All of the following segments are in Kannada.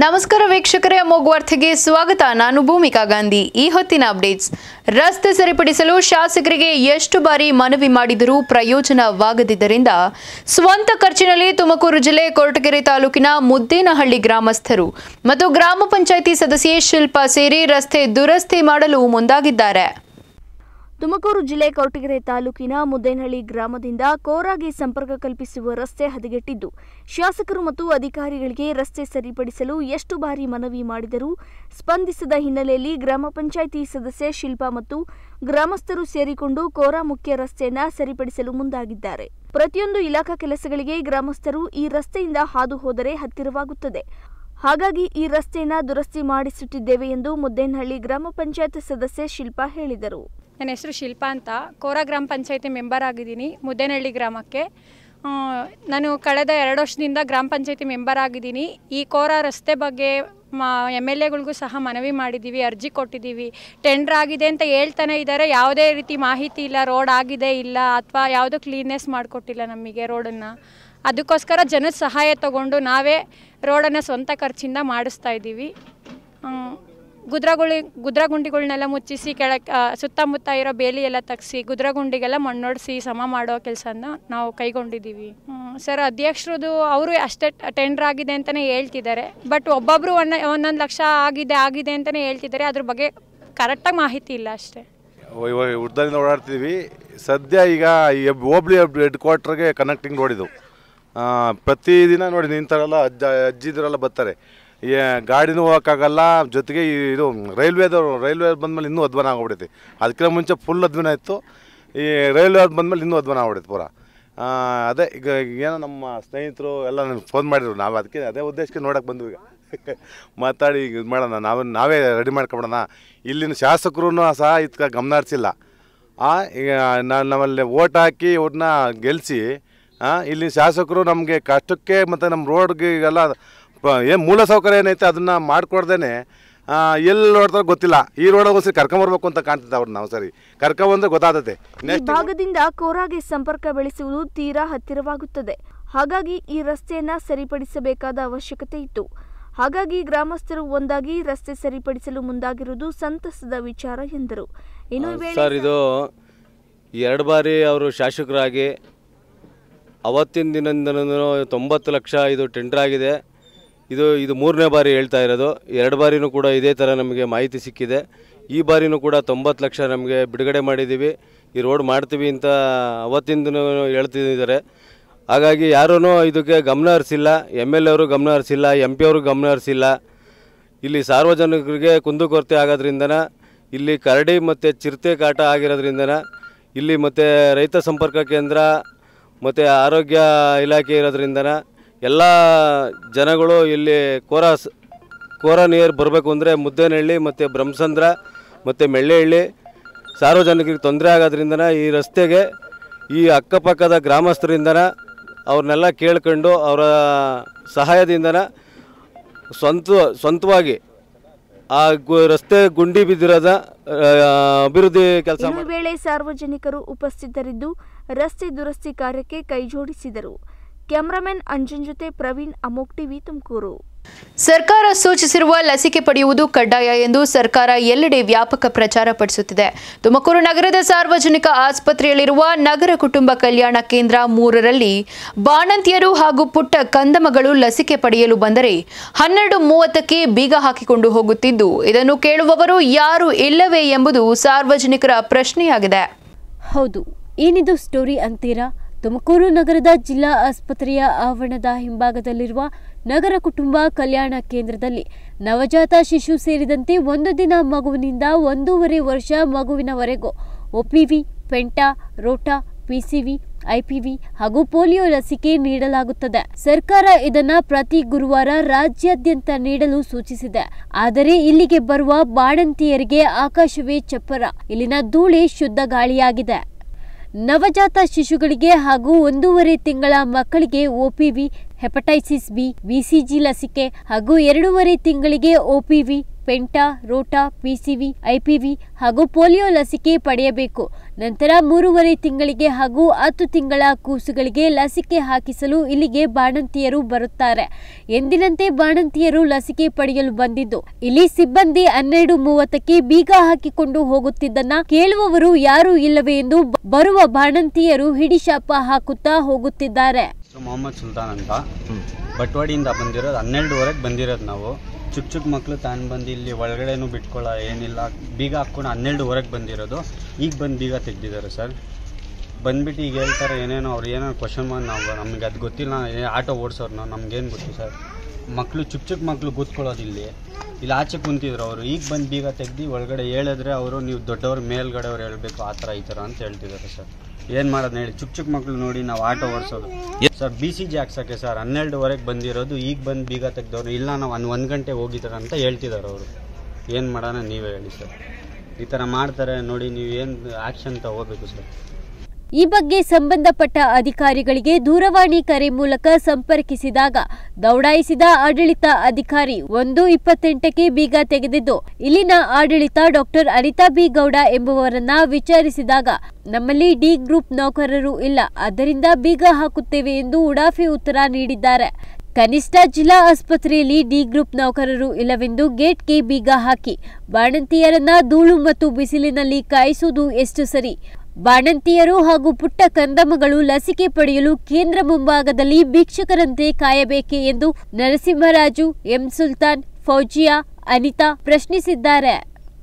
ನಮಸ್ಕಾರ ವೀಕ್ಷಕರೇ ಅಮೋಘ್ ವಾರ್ತೆಗೆ ಸ್ವಾಗತ ನಾನು ಭೂಮಿಕಾ ಗಾಂಧಿ ಈ ಹೊತ್ತಿನ ಅಪ್ಡೇಟ್ಸ್ ರಸ್ತೆ ಸರಿಪಡಿಸಲು ಶಾಸಕರಿಗೆ ಎಷ್ಟು ಬಾರಿ ಮನವಿ ಮಾಡಿದರೂ ಪ್ರಯೋಜನವಾಗದಿದ್ದರಿಂದ ಸ್ವಂತ ಖರ್ಚಿನಲ್ಲಿ ತುಮಕೂರು ಜಿಲ್ಲೆ ಕೊರಟಗೆರೆ ತಾಲೂಕಿನ ಮುದ್ದೇನಹಳ್ಳಿ ಗ್ರಾಮಸ್ಥರು ಮತ್ತು ಗ್ರಾಮ ಪಂಚಾಯಿತಿ ಸದಸ್ಯೆ ಶಿಲ್ಪಾ ಸೇರಿ ರಸ್ತೆ ದುರಸ್ತಿ ಮಾಡಲು ಮುಂದಾಗಿದ್ದಾರೆ ತುಮಕೂರು ಜಿಲ್ಲೆ ಕೊರಟಗೆರೆ ತಾಲೂಕಿನ ಮುದ್ದೇನಹಳ್ಳಿ ಗ್ರಾಮದಿಂದ ಕೋರಾಗೆ ಸಂಪರ್ಕ ಕಲ್ಪಿಸುವ ರಸ್ತೆ ಹದಗೆಟ್ಟಿದ್ದು ಶಾಸಕರು ಮತ್ತು ಅಧಿಕಾರಿಗಳಿಗೆ ರಸ್ತೆ ಸರಿಪಡಿಸಲು ಎಷ್ಟು ಬಾರಿ ಮನವಿ ಮಾಡಿದರೂ ಸ್ಪಂದಿಸದ ಹಿನ್ನೆಲೆಯಲ್ಲಿ ಗ್ರಾಮ ಪಂಚಾಯಿತಿ ಸದಸ್ಯೆ ಶಿಲ್ಪಾ ಮತ್ತು ಗ್ರಾಮಸ್ಥರು ಸೇರಿಕೊಂಡು ಕೋರಾ ಮುಖ್ಯ ರಸ್ತೆಯನ್ನ ಸರಿಪಡಿಸಲು ಮುಂದಾಗಿದ್ದಾರೆ ಪ್ರತಿಯೊಂದು ಇಲಾಖಾ ಕೆಲಸಗಳಿಗೆ ಗ್ರಾಮಸ್ಥರು ಈ ರಸ್ತೆಯಿಂದ ಹಾದು ಹೋದರೆ ಹತ್ತಿರವಾಗುತ್ತದೆ ಹಾಗಾಗಿ ಈ ರಸ್ತೆಯನ್ನ ದುರಸ್ತಿ ಮಾಡಿಸುತ್ತಿದ್ದೇವೆ ಎಂದು ಮುದ್ದೇನಹಳ್ಳಿ ಗ್ರಾಮ ಪಂಚಾಯತ್ ಸದಸ್ಯೆ ಶಿಲ್ಪಾ ಹೇಳಿದರು ನನ್ನ ಹೆಸರು ಶಿಲ್ಪಾ ಅಂತ ಕೋರ ಗ್ರಾಮ ಪಂಚಾಯತಿ ಮೆಂಬರ್ ಆಗಿದ್ದೀನಿ ಮುದ್ದೇನಹಳ್ಳಿ ಗ್ರಾಮಕ್ಕೆ ಆ, ನಾನು ಕಳೆದ ಎರಡು ವರ್ಷದಿಂದ ಗ್ರಾಮ ಪಂಚಾಯತಿ ಮೆಂಬರ್ ಆಗಿದ್ದೀನಿ ಈ ಕೋರ ರಸ್ತೆ ಬಗ್ಗೆ ಮಾ ಎಮ್ ಎಲ್ ಎಗಳಿಗೂ ಸಹ ಮನವಿ ಮಾಡಿದ್ದೀವಿ ಅರ್ಜಿ ಕೊಟ್ಟಿದ್ದೀವಿ ಟೆಂಡ್ರ್ ಆಗಿದೆ ಅಂತ ಹೇಳ್ತಾನೆ ಇದ್ದಾರೆ ಯಾವುದೇ ರೀತಿ ಮಾಹಿತಿ ಇಲ್ಲ ರೋಡ್ ಆಗಿದೆ ಇಲ್ಲ ಅಥವಾ ಯಾವುದೂ ಕ್ಲೀನ್ನೆಸ್ ಮಾಡಿಕೊಟ್ಟಿಲ್ಲ ನಮಗೆ ರೋಡನ್ನು ಅದಕ್ಕೋಸ್ಕರ ಜನದ ಸಹಾಯ ತಗೊಂಡು ನಾವೇ ರೋಡನ್ನು ಸ್ವಂತ ಖರ್ಚಿಂದ ಮಾಡಿಸ್ತಾ ಇದ್ದೀವಿ ಆ, ಗುದ್ರಗುಳಿ ಗುದ್ರಗುಂಡಿಗಳನ್ನೆಲ್ಲ ಮುಚ್ಚಿಸಿ ಕೆಳಗೆ ಸುತ್ತಮುತ್ತ ಇರೋ ಬೇಲಿ ಎಲ್ಲ ತೆಗ್ಸಿ ಗುದ್ರಗುಂಡಿಗೆಲ್ಲ ಮಣ್ಣೊಡಿಸಿ ಸಮ ಮಾಡೋ ಕೆಲಸನ ನಾವು ಕೈಗೊಂಡಿದ್ದೀವಿ ಹ್ಮ್, ಸರ್ ಅಧ್ಯಕ್ಷರದು ಅವರು ಅಷ್ಟೇ ಟೆಂಡರ್ ಆಗಿದೆ ಅಂತಲೇ ಹೇಳ್ತಿದ್ದಾರೆ ಬಟ್ ಒಬ್ಬೊಬ್ಬರು ಒಂದ ಒಂದೊಂದು ಲಕ್ಷ ಆಗಿದೆ ಆಗಿದೆ ಅಂತಲೇ ಹೇಳ್ತಿದ್ದಾರೆ ಅದ್ರ ಬಗ್ಗೆ ಕರೆಕ್ಟಾಗಿ ಮಾಹಿತಿ ಇಲ್ಲ ಅಷ್ಟೇ ಇವಾಗ ಉದ್ದದಿಂದ ಓಡಾಡ್ತಿದ್ವಿ ಸದ್ಯ ಈಗ ಈ ಹೆಬ್- ಹೋಬ್ಳಿ ಹೆಡ್ ಕ್ವಾರ್ಟರ್ಗೆ ಕನೆಕ್ಟಿಂಗ್ ರೋಡ್ ಇದು ಆ, ಪ್ರತಿದಿನ ನೋಡಿ ನಿಂತಾರಲ್ಲ ಅಜ್ಜ ಅಜ್ಜಿದ್ರೆಲ್ಲ ಬರ್ತಾರೆ ಈ ಗಾಡಿನೂ ಹೋಗೋಕ್ಕಾಗಲ್ಲ ಜೊತೆಗೆ ಈ ಇದು ರೈಲ್ವೇದವರು ರೈಲ್ವೆ ಬಂದಮೇಲೆ ಇನ್ನೂ ಅಧ್ವಾನ ಆಗ್ಬಿಡೈತೆ ಅದಕ್ಕಿಂತ ಮುಂಚೆ ಫುಲ್ ಅಧ್ವಾನ ಇತ್ತು ಈ ರೈಲ್ವೆ ಬಂದಮೇಲೆ ಇನ್ನೂ ಅಧ್ವಾನ ಆಗ್ಬಿಡೈತೆ ಪೂರ ಆ, ಅದೇ ಈಗ ಏನೋ ನಮ್ಮ ಸ್ನೇಹಿತರು ಎಲ್ಲ ನನಗೆ ಫೋನ್ ಮಾಡಿದ್ರು ನಾವು ಅದಕ್ಕೆ ಅದೇ ಉದ್ದೇಶಕ್ಕೆ ನೋಡೋಕೆ ಬಂದ್ವಿ ಈಗ ಮಾತಾಡಿ ಈಗ ಇದು ಮಾಡೋಣ ನಾವೇ ನಾವೇ ರೆಡಿ ಮಾಡ್ಕೊಬಿಡೋಣ ಇಲ್ಲಿನ ಶಾಸಕರು ಸಹ ಇದಕ್ಕೆ ಗಮನ ಹರಿಸಿಲ್ಲ ಆ ಈಗ ನಾನು ನಮ್ಮಲ್ಲಿ ಓಟ್ ಹಾಕಿ ಅವ್ರನ್ನ ಗೆಲ್ಲಿಸಿ ಇಲ್ಲಿ ಶಾಸಕರು ನಮಗೆ ಕಷ್ಟಕ್ಕೆ ಮತ್ತು ನಮ್ಮ ರೋಡ್ಗೆ ಎಲ್ಲ ಏನು ಮೂಲ ಸೌಕರ್ಯ ಏನೈತೆ ಅದನ್ನು ಮಾಡಿಕೊಡ್ದೇನೆ ಎಲ್ಲಿ ನೋಡ್ತಾರೆ ಗೊತ್ತಿಲ್ಲ ಈ ರೋಡಗೋಸ್ಕರ ಕರ್ಕೊಂಬರ್ಬೇಕು ಅಂತ ಕಾಣ್ತದೆ ಅವ್ರನ್ನ ನಾವು ಸರಿ ಕರ್ಕೊಂಬಂದ್ರೆ ಗೊತ್ತಾಗ್ತದೆ ಈ ನೆಕ್ಸ್ಟ್ ಭಾಗದಿಂದ ಕೋರಾಗೆ ಸಂಪರ್ಕ ಬೆಳೆಸುವುದು ತೀರಾ ಹತ್ತಿರವಾಗುತ್ತದೆ ಹಾಗಾಗಿ ಈ ರಸ್ತೆಯನ್ನ ಸರಿಪಡಿಸಬೇಕಾದ ಅವಶ್ಯಕತೆ ಇತ್ತು ಹಾಗಾಗಿ ಗ್ರಾಮಸ್ಥರು ಒಂದಾಗಿ ರಸ್ತೆ ಸರಿಪಡಿಸಲು ಮುಂದಾಗಿರುವುದು ಸಂತಸದ ವಿಚಾರ ಎಂದರು ಇನ್ನು ಈ ವೇಳೆ ಸರ್ ಇದು ಎರಡು ಬಾರಿ ಅವರು ಶಾಸಕರಾಗಿ ಅವತ್ತಿನ ದಿನದಿಂದನೂ ತೊಂಬತ್ತು ಲಕ್ಷ ಇದು ಟೆಂಡರ್ ಆಗಿದೆ ಇದು ಇದು ಮೂರನೇ ಬಾರಿ ಹೇಳ್ತಾ ಇರೋದು ಎರಡು ಬಾರಿನೂ ಕೂಡ ಇದೇ ಥರ ನಮಗೆ ಮಾಹಿತಿ ಸಿಕ್ಕಿದೆ ಈ ಬಾರಿನೂ ಕೂಡ ತೊಂಬತ್ತು ಲಕ್ಷ ನಮಗೆ ಬಿಡುಗಡೆ ಮಾಡಿದ್ದೀವಿ ಈ ರೋಡ್ ಮಾಡ್ತೀವಿ ಅಂತ ಅವತ್ತಿಂದನೂ ಹೇಳ್ತಿದ್ದಾರೆ ಹಾಗಾಗಿ ಯಾರೂ ಇದಕ್ಕೆ ಗಮನ ಹರಿಸಿಲ್ಲ ಎಮ್ ಎಲ್ ಎವರು ಗಮನ ಹರಿಸಿಲ್ಲ ಎಂ ಪಿ ಅವರು ಗಮನ ಹರಿಸಿಲ್ಲ ಇಲ್ಲಿ ಸಾರ್ವಜನಿಕರಿಗೆ ಕುಂದುಕೊರತೆ ಆಗೋದ್ರಿಂದನ ಇಲ್ಲಿ ಕರಡಿ ಮತ್ತು ಚಿರತೆ ಕಾಟ ಆಗಿರೋದ್ರಿಂದನ ಇಲ್ಲಿ ಮತ್ತು ರೈತ ಸಂಪರ್ಕ ಕೇಂದ್ರ ಮತ್ತು ಆರೋಗ್ಯ ಇಲಾಖೆ ಇರೋದ್ರಿಂದನ ಎಲ್ಲ ಜನಗಳು ಇಲ್ಲಿ ಕೋರ ಸ್- ಕೋರ ನಿಯರ್ ಬರಬೇಕು ಅಂದರೆ ಮುದ್ದೇನಹಳ್ಳಿ ಮತ್ತು ಬ್ರಹ್ಮಸಂದ್ರ ಮತ್ತು ಮೆಳ್ಳೆಹಳ್ಳಿ ಸಾರ್ವಜನಿಕರಿಗೆ ತೊಂದರೆ ಆಗೋದ್ರಿಂದನ ಈ ರಸ್ತೆಗೆ ಈ ಅಕ್ಕಪಕ್ಕದ ಗ್ರಾಮಸ್ಥರಿಂದನ ಅವ್ರನ್ನೆಲ್ಲ ಕೇಳ್ಕೊಂಡು ಅವರ ಸಹಾಯದಿಂದನ ಸ್ವಂತ ಸ್ವಂತವಾಗಿ ಆ ಗು- ರಸ್ತೆ ಗುಂಡಿ ಬಿದ್ದಿರೋದ ಆ, ಅಭಿವೃದ್ಧಿ ಕೆಲಸ ಇನ್ನು ಈ ವೇಳೆ ಸಾರ್ವಜನಿಕರು ಉಪಸ್ಥಿತರಿದ್ದು ರಸ್ತೆ ದುರಸ್ತಿ ಕಾರ್ಯಕ್ಕೆ ಕೈಜೋಡಿಸಿದರು ಕ್ಯಾಮರಾಮನ್ ಅಂಜನ್ ಜೊತೆ ಪ್ರವೀಣ್ ಅಮೋಕ್ ಟಿವಿ ತುಮಕೂರು ಸರ್ಕಾರ ಸೂಚಿಸಿರುವ ಲಸಿಕೆ ಪಡೆಯುವುದು ಕಡ್ಡಾಯ ಎಂದು ಸರ್ಕಾರ ಎಲ್ಲೆಡೆ ವ್ಯಾಪಕ ಪ್ರಚಾರ ಪಡಿಸುತ್ತಿದೆ ತುಮಕೂರು ನಗರದ ಸಾರ್ವಜನಿಕ ಆಸ್ಪತ್ರೆಯಲ್ಲಿರುವ ನಗರ ಕುಟುಂಬ ಕಲ್ಯಾಣ ಕೇಂದ್ರ ಮೂರರಲ್ಲಿ ಬಾಣಂತಿಯರು ಹಾಗೂ ಪುಟ್ಟ ಕಂದಮಗಳು ಲಸಿಕೆ ಪಡೆಯಲು ಬಂದರೆ ಹನ್ನೆರಡು ಮೂವತ್ತಕ್ಕೆ ಬೀಗ ಹಾಕಿಕೊಂಡು ಹೋಗುತ್ತಿದ್ದು ಇದನ್ನು ಕೇಳುವವರು ಯಾರು ಇಲ್ಲವೇ ಎಂಬುದು ಸಾರ್ವಜನಿಕರ ಪ್ರಶ್ನೆಯಾಗಿದೆ ಹೌದು ಏನಿದು ಸ್ಟೋರಿ ಅಂತೀರಾ ತುಮಕೂರು ನಗರದ ಜಿಲ್ಲಾ ಆಸ್ಪತ್ರೆಯ ಆವರಣದ ಹಿಂಭಾಗದಲ್ಲಿರುವ ನಗರ ಕುಟುಂಬ ಕಲ್ಯಾಣ ಕೇಂದ್ರದಲ್ಲಿ ನವಜಾತ ಶಿಶು ಸೇರಿದಂತೆ ಒಂದು ದಿನ ಮಗುವಿನಿಂದ ಒಂದೂವರೆ ವರ್ಷ ಮಗುವಿನವರೆಗೂ OPV penta rota PCV IPV ಹಾಗೂ ಪೋಲಿಯೋ ಲಸಿಕೆ ನೀಡಲಾಗುತ್ತದೆ ಸರ್ಕಾರ ಇದನ್ನ ಪ್ರತಿ ಗುರುವಾರ ರಾಜ್ಯಾದ್ಯಂತ ನೀಡಲು ಸೂಚಿಸಿದೆ ಆದರೆ ಇಲ್ಲಿಗೆ ಬರುವ ಬಾಣಂತಿಯರಿಗೆ ಆಕಾಶವೇ ಚಪ್ಪರ ಇಲ್ಲಿನ ಧೂಳೆ ಶುದ್ಧ ಗಾಳಿಯಾಗಿದೆ ನವಜಾತ ಶಿಶುಗಳಿಗೆ ಹಾಗೂ ಒಂದೂವರೆ ತಿಂಗಳ ಮಕ್ಕಳಿಗೆ ಒಪಿವಿ ಹೆಪಟೈಸಿಸ್ ಬಿ ವಿಸಿಜಿ ಲಸಿಕೆ ಹಾಗೂ ಎರಡೂವರೆ ತಿಂಗಳಿಗೆ OPV penta rota PCV IPV ಹಾಗೂ ಪೋಲಿಯೋ ಲಸಿಕೆ ಪಡೆಯಬೇಕು ನಂತರ ಮೂರುವರೆ ತಿಂಗಳಿಗೆ ಹಾಗೂ ಹತ್ತು ತಿಂಗಳ ಕೂಸುಗಳಿಗೆ ಲಸಿಕೆ ಹಾಕಿಸಲು ಇಲ್ಲಿಗೆ ಬಾಣಂತಿಯರು ಬರುತ್ತಾರೆ ಎಂದಿನಂತೆ ಬಾಣಂತಿಯರು ಲಸಿಕೆ ಪಡೆಯಲು ಬಂದಿದ್ದು ಇಲ್ಲಿ ಸಿಬ್ಬಂದಿ ಹನ್ನೆರಡು ಮೂವತ್ತಕ್ಕೆ ಬೀಗ ಹಾಕಿಕೊಂಡು ಹೋಗುತ್ತಿದ್ದನ್ನ ಕೇಳುವವರು ಯಾರೂ ಇಲ್ಲವೇ ಎಂದು ಬರುವ ಬಾಣಂತಿಯರು ಹಿಡಿಶಾಪ ಹಾಕುತ್ತಾ ಹೋಗುತ್ತಿದ್ದಾರೆ ಸೊ ಮೊಹಮ್ಮದ್ ಸುಲ್ತಾನ್ ಅಂತ ಬಟ್ವಾಡಿಯಿಂದ ಬಂದಿರೋದು ಹನ್ನೆರಡುವರೆಗೆ ಬಂದಿರೋದು ನಾವು ಚಿಕ್ಕ ಚಿಕ್ಕ ಮಕ್ಕಳು ತಾನು ಬಂದು ಇಲ್ಲಿ ಒಳಗಡೆನೂ ಬಿಟ್ಕೊಳ್ಳೋ ಏನಿಲ್ಲ ಬೀಗ ಹಾಕ್ಕೊಂಡು ಹನ್ನೆರಡುವರೆಗೆ ಬಂದಿರೋದು ಈಗ ಬಂದು ಬೀಗ ತೆಗ್ದಿದ್ದಾರೆ ಸರ್ ಬಂದ್ಬಿಟ್ಟು ಈಗ ಹೇಳ್ತಾರೆ ಏನೇನೋ ಅವ್ರು ಏನೋ ಕ್ವಶನ್ ಮಾಡಿ ನಾವು ನಮಗೆ ಅದು ಗೊತ್ತಿಲ್ಲ ಏ- ಆಟೋ ಓಡಿಸೋರು ನಾವು ನಮ್ಗೇನು ಗೊತ್ತು ಸರ್ ಮಕ್ಕಳು ಚಿಕ್ಕ ಚಿಕ್ಕ ಮಕ್ಕಳು ಕೂತ್ಕೊಳ್ಳೋದು ಇಲ್ಲಿ ಇಲ್ಲಿ ಆಚೆ ಕುಂತಿದ್ರು ಅವರು ಈಗ ಬಂದು ಬೀಗ ತೆಗ್ದು ಒಳಗಡೆ ಹೇಳಿದ್ರೆ ಅವರು ನೀವು ದೊಡ್ಡವ್ರ ಮೇಲ್ಗಡೆಯವ್ರು ಹೇಳಬೇಕು ಆ ಥರ ಈ ಥರ ಅಂತ ಹೇಳ್ತಿದ್ದಾರೆ ಸರ್ ಏನು ಮಾಡೋದು ಹೇಳಿ ಚಿಕ್ಕ ಚಿಕ್ಕ ಮಕ್ಕಳು ನೋಡಿ ನಾವು ಆಟೋ ಓಡಿಸೋದು ಸರ್ ಬಿ ಸಿ ಜಿ ಹಾಕ್ಸೋಕ್ಕೆ ಸರ್ ಹನ್ನೆರಡುವರೆಗೆ ಬಂದಿರೋದು ಈಗ ಬಂದು ಬೀಗ ತೆಗ್ದವ್ರು ಇಲ್ಲ ನಾವು ಒಂದು ಒಂದು ಗಂಟೆ ಹೋಗಿದ್ದಾರೆ ಅಂತ ಹೇಳ್ತಿದ್ದಾರೆ ಅವರು ಏನು ಮಾಡೋಣ ನೀವೇ ಹೇಳಿ ಸರ್ ಈ ಥರ ಮಾಡ್ತಾರೆ ನೋಡಿ ನೀವು ಏನು ಆ್ಯಕ್ಷನ್ ತಗೋಬೇಕು ಸರ್ ಈ ಬಗ್ಗೆ ಸಂಬಂಧಪಟ್ಟ ಅಧಿಕಾರಿಗಳಿಗೆ ದೂರವಾಣಿ ಕರೆ ಮೂಲಕ ಸಂಪರ್ಕಿಸಿದಾಗ ದೌಡಾಯಿಸಿದ ಆಡಳಿತ ಅಧಿಕಾರಿ ಒಂದು ಇಪ್ಪತ್ತೆಂಟಕ್ಕೆ ಬೀಗ ತೆಗೆದಿದ್ದು ಇಲ್ಲಿನ ಆಡಳಿತ ಡಾಕ್ಟರ್ ಅನಿತಾ ಬಿ ಗೌಡ ಎಂಬುವರನ್ನ ವಿಚಾರಿಸಿದಾಗ ನಮ್ಮಲ್ಲಿ ಡಿ ಗ್ರೂಪ್ ನೌಕರರು ಇಲ್ಲ ಆದ್ದರಿಂದ ಬೀಗ ಹಾಕುತ್ತೇವೆ ಎಂದು ಉಡಾಫಿ ಉತ್ತರ ನೀಡಿದ್ದಾರೆ ಕನಿಷ್ಠ ಜಿಲ್ಲಾ ಆಸ್ಪತ್ರೆಯಲ್ಲಿ ಡಿ ಗ್ರೂಪ್ ನೌಕರರು ಇಲ್ಲವೆಂದು ಗೇಟ್ಗೆ ಬೀಗ ಹಾಕಿ ಬಾಣಂತಿಯರನ್ನ ಧೂಳು ಮತ್ತು ಬಿಸಿಲಿನಲ್ಲಿ ಕಾಯಿಸುವುದು ಎಷ್ಟು ಸರಿ ಬಾಣಂತಿಯರು ಹಾಗೂ ಪುಟ್ಟ ಕಂದಮ್ಮಗಳು ಲಸಿಕೆ ಪಡೆಯಲು ಕೇಂದ್ರ ಮುಂಭಾಗದಲ್ಲಿ ಭಿಕ್ಷುಕರಂತೆ ಕಾಯಬೇಕೆ ಎಂದು ನರಸಿಂಹರಾಜು ಎಂ ಸುಲ್ತಾನ್ ಫೌಜಿಯಾ ಅನಿತಾ ಪ್ರಶ್ನಿಸಿದ್ದಾರೆ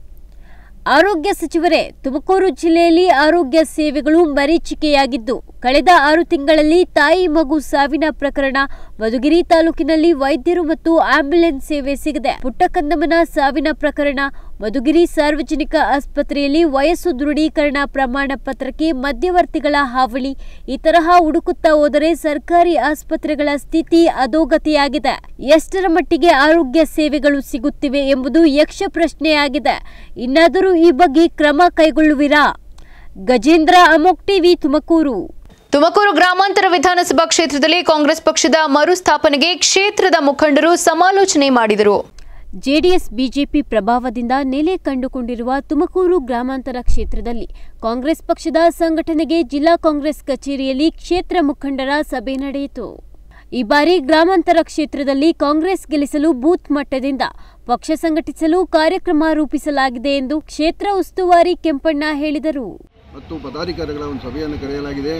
ಆರೋಗ್ಯ ಸಚಿವರೇ ತುಮಕೂರು ಜಿಲ್ಲೆಯಲ್ಲಿ ಆರೋಗ್ಯ ಸೇವೆಗಳು ಮರೀಚಿಕೆಯಾಗಿದ್ದು ಕಳೆದ ಆರು ತಿಂಗಳಲ್ಲಿ ತಾಯಿ ಮಗು ಸಾವಿನ ಪ್ರಕರಣ ಮಧುಗಿರಿ ತಾಲೂಕಿನಲ್ಲಿ ವೈದ್ಯರು ಮತ್ತು ಆಂಬ್ಯುಲೆನ್ಸ್ ಸೇವೆ ಸಿಗದೆ ಪುಟ್ಟಕಂದಮ್ಮನ ಸಾವಿನ ಪ್ರಕರಣ ಮಧುಗಿರಿ ಸಾರ್ವಜನಿಕ ಆಸ್ಪತ್ರೆಯಲ್ಲಿ ವಯಸ್ಸು ದೃಢೀಕರಣ ಪ್ರಮಾಣ ಪತ್ರಕ್ಕೆ ಮಧ್ಯವರ್ತಿಗಳ ಹಾವಳಿ ಈ ತರಹ ಹುಡುಕುತ್ತಾ ಹೋದರೆ ಸರ್ಕಾರಿ ಆಸ್ಪತ್ರೆಗಳ ಸ್ಥಿತಿ ಅಧೋಗತಿಯಾಗಿದೆ ಎಷ್ಟರ ಮಟ್ಟಿಗೆ ಆರೋಗ್ಯ ಸೇವೆಗಳು ಸಿಗುತ್ತಿವೆ ಎಂಬುದು ಯಕ್ಷ ಪ್ರಶ್ನೆಯಾಗಿದೆ ಇನ್ನಾದರೂ ಈ ಬಗ್ಗೆ ಕ್ರಮ ಕೈಗೊಳ್ಳುವಿರಾ ಗಜೇಂದ್ರ ಅಮೋಕ್ ಟಿವಿ ತುಮಕೂರು ತುಮಕೂರು ಗ್ರಾಮಾಂತರ ವಿಧಾನಸಭಾ ಕ್ಷೇತ್ರದಲ್ಲಿ ಕಾಂಗ್ರೆಸ್ ಪಕ್ಷದ ಮರುಸ್ಥಾಪನೆಗೆ ಕ್ಷೇತ್ರದ ಮುಖಂಡರು ಸಮಾಲೋಚನೆ ಮಾಡಿದರು ಜೆಡಿಎಸ್ ಬಿಜೆಪಿ ಪ್ರಭಾವದಿಂದ ನೆಲೆ ಕಂಡುಕೊಂಡಿರುವ ತುಮಕೂರು ಗ್ರಾಮಾಂತರ ಕ್ಷೇತ್ರದಲ್ಲಿ ಕಾಂಗ್ರೆಸ್ ಪಕ್ಷದ ಸಂಘಟನೆಗೆ ಜಿಲ್ಲಾ ಕಾಂಗ್ರೆಸ್ ಕಚೇರಿಯಲ್ಲಿ ಕ್ಷೇತ್ರ ಮುಖಂಡರ ಸಭೆ ನಡೆಯಿತು ಈ ಬಾರಿ ಗ್ರಾಮಾಂತರ ಕ್ಷೇತ್ರದಲ್ಲಿ ಕಾಂಗ್ರೆಸ್ ಗೆಲ್ಲಿಸಲು ಬೂತ್ ಮಟ್ಟದಿಂದ ಪಕ್ಷ ಸಂಘಟಿಸಲು ಕಾರ್ಯಕ್ರಮ ರೂಪಿಸಲಾಗಿದೆ ಎಂದು ಕ್ಷೇತ್ರ ಉಸ್ತುವಾರಿ ಕೆಂಪಣ್ಣ ಹೇಳಿದರು ಮತ್ತು ಪದಾಧಿಕಾರಿಗಳ ಒಂದು ಸಭೆಯನ್ನು ಕರೆಯಲಾಗಿದೆ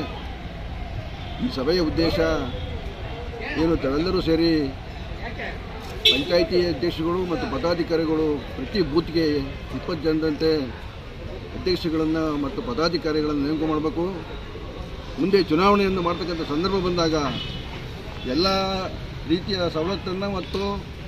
ಈ ಸಭೆಯ ಉದ್ದೇಶ ಏನು ತಾವೆಲ್ಲರೂ ಸೇರಿ ಪಂಚಾಯಿತಿ ಅಧ್ಯಕ್ಷಗಳು ಮತ್ತು ಪದಾಧಿಕಾರಿಗಳು ಪ್ರತಿ ಬೂತ್ಗೆ ಇಪ್ಪತ್ತು ಜನರಂತೆ ಅಧ್ಯಕ್ಷಗಳನ್ನು ಮತ್ತು ಪದಾಧಿಕಾರಿಗಳನ್ನು ನೇಮಕ ಮಾಡಬೇಕು ಮುಂದೆ ಚುನಾವಣೆಯನ್ನು ಮಾಡ್ತಕ್ಕಂಥ ಸಂದರ್ಭ ಬಂದಾಗ ಎಲ್ಲ ರೀತಿಯ ಸವಲತ್ತನ್ನು ಮತ್ತು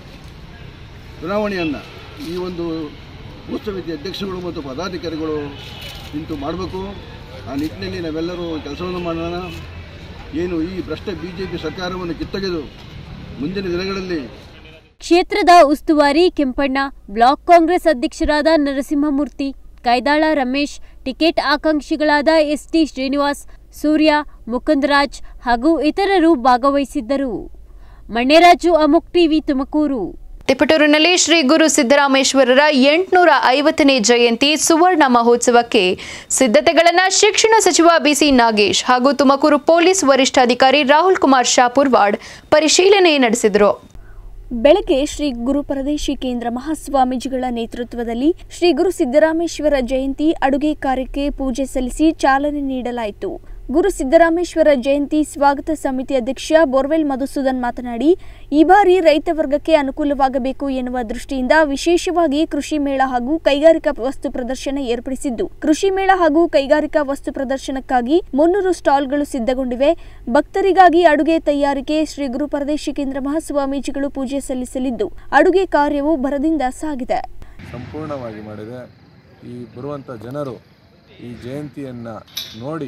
ಚುನಾವಣೆಯನ್ನು ಈ ಒಂದು ಬೂತ್ ಸಮಿತಿ ಅಧ್ಯಕ್ಷಗಳು ಮತ್ತು ಪದಾಧಿಕಾರಿಗಳು ನಿಂತು ಮಾಡಬೇಕು ಆ ನಿಟ್ಟಿನಲ್ಲಿ ನಾವೆಲ್ಲರೂ ಕೆಲಸವನ್ನು ಮಾಡೋಣ ಏನು ಈ ಭ್ರಷ್ಟ ಬಿ ಜೆ ಪಿ ಸರ್ಕಾರವನ್ನು ಕಿತ್ತೊಗೆದು ಮುಂದಿನ ದಿನಗಳಲ್ಲಿ ಕ್ಷೇತ್ರದ ಉಸ್ತುವಾರಿ ಕೆಂಪಣ್ಣ ಬ್ಲಾಕ್ ಕಾಂಗ್ರೆಸ್ ಅಧ್ಯಕ್ಷರಾದ ನರಸಿಂಹಮೂರ್ತಿ ಕೈದಾಳ ರಮೇಶ್ ಟಿಕೆಟ್ ಆಕಾಂಕ್ಷಿಗಳಾದ ಎಸ್ಟಿ ಶ್ರೀನಿವಾಸ್ ಸೂರ್ಯ ಮುಕುಂದರಾಜ್ ಹಾಗೂ ಇತರರು ಭಾಗವಹಿಸಿದ್ದರು ಮಣ್ಣೆರಾಜು ಅಮುಕ್ ಟಿವಿ ತುಮಕೂರು ತಿಪಟೂರಿನಲ್ಲಿ ಶ್ರೀ ಗುರು ಸಿದ್ದರಾಮೇಶ್ವರರ ಎಂಟುನೂರ ಐವತ್ತನೇ ಜಯಂತಿ ಸುವರ್ಣ ಮಹೋತ್ಸವಕ್ಕೆ ಸಿದ್ಧತೆಗಳನ್ನು ಶಿಕ್ಷಣ ಸಚಿವ ಬಿಸಿ ನಾಗೇಶ್ ಹಾಗೂ ತುಮಕೂರು ಪೊಲೀಸ್ ವರಿಷ್ಠಾಧಿಕಾರಿ ರಾಹುಲ್ ಕುಮಾರ್ ಶಾಪುರ್ವಾಡ್ ಪರಿಶೀಲನೆ ನಡೆಸಿದರು ಬೆಳಗ್ಗೆ ಶ್ರೀ ಗುರು ಪರದೇಶಿ ಕೇಂದ್ರ ಮಹಾಸ್ವಾಮೀಜಿಗಳ ನೇತೃತ್ವದಲ್ಲಿ ಶ್ರೀ ಗುರು ಸಿದ್ದರಾಮೇಶ್ವರ ಜಯಂತಿ ಅಡುಗೆ ಕಾರ್ಯಕ್ಕೆ ಪೂಜೆ ಸಲ್ಲಿಸಿ ಚಾಲನೆ ನೀಡಲಾಯಿತು ಗುರು ಸಿದ್ದರಾಮೇಶ್ವರ ಜಯಂತಿ ಸ್ವಾಗತ ಸಮಿತಿ ಅಧ್ಯಕ್ಷ ಬೋರ್ವೆಲ್ ಮಧುಸೂದನ್ ಮಾತನಾಡಿ ಈ ಬಾರಿ ರೈತ ವರ್ಗಕ್ಕೆ ಅನುಕೂಲವಾಗಬೇಕು ಎನ್ನುವ ದೃಷ್ಟಿಯಿಂದ ವಿಶೇಷವಾಗಿ ಕೃಷಿ ಮೇಳ ಹಾಗೂ ಕೈಗಾರಿಕಾ ವಸ್ತು ಪ್ರದರ್ಶನ ಏರ್ಪಡಿಸಿದ್ದು ಕೃಷಿ ಮೇಳ ಹಾಗೂ ಕೈಗಾರಿಕಾ ವಸ್ತು ಪ್ರದರ್ಶನಕ್ಕಾಗಿ ಮುನ್ನೂರು ಸ್ಟಾಲ್ಗಳು ಸಿದ್ಧಗೊಂಡಿವೆ ಭಕ್ತರಿಗಾಗಿ ಅಡುಗೆ ತಯಾರಿಕೆ ಶ್ರೀ ಗುರು ಪರದೇಶಿ ಕೇಂದ್ರ ಮಹಾಸ್ವಾಮೀಜಿಗಳು ಪೂಜೆ ಸಲ್ಲಿಸಲಿದ್ದು ಅಡುಗೆ ಕಾರ್ಯವು ಭರದಿಂದ ಸಾಗಿದೆ ಸಂಪೂರ್ಣವಾಗಿ ಮಾಡಿದೆ ಈ ಬರುವಂಥ ಜನರು ಈ ಜಯಂತಿಯನ್ನು ನೋಡಿ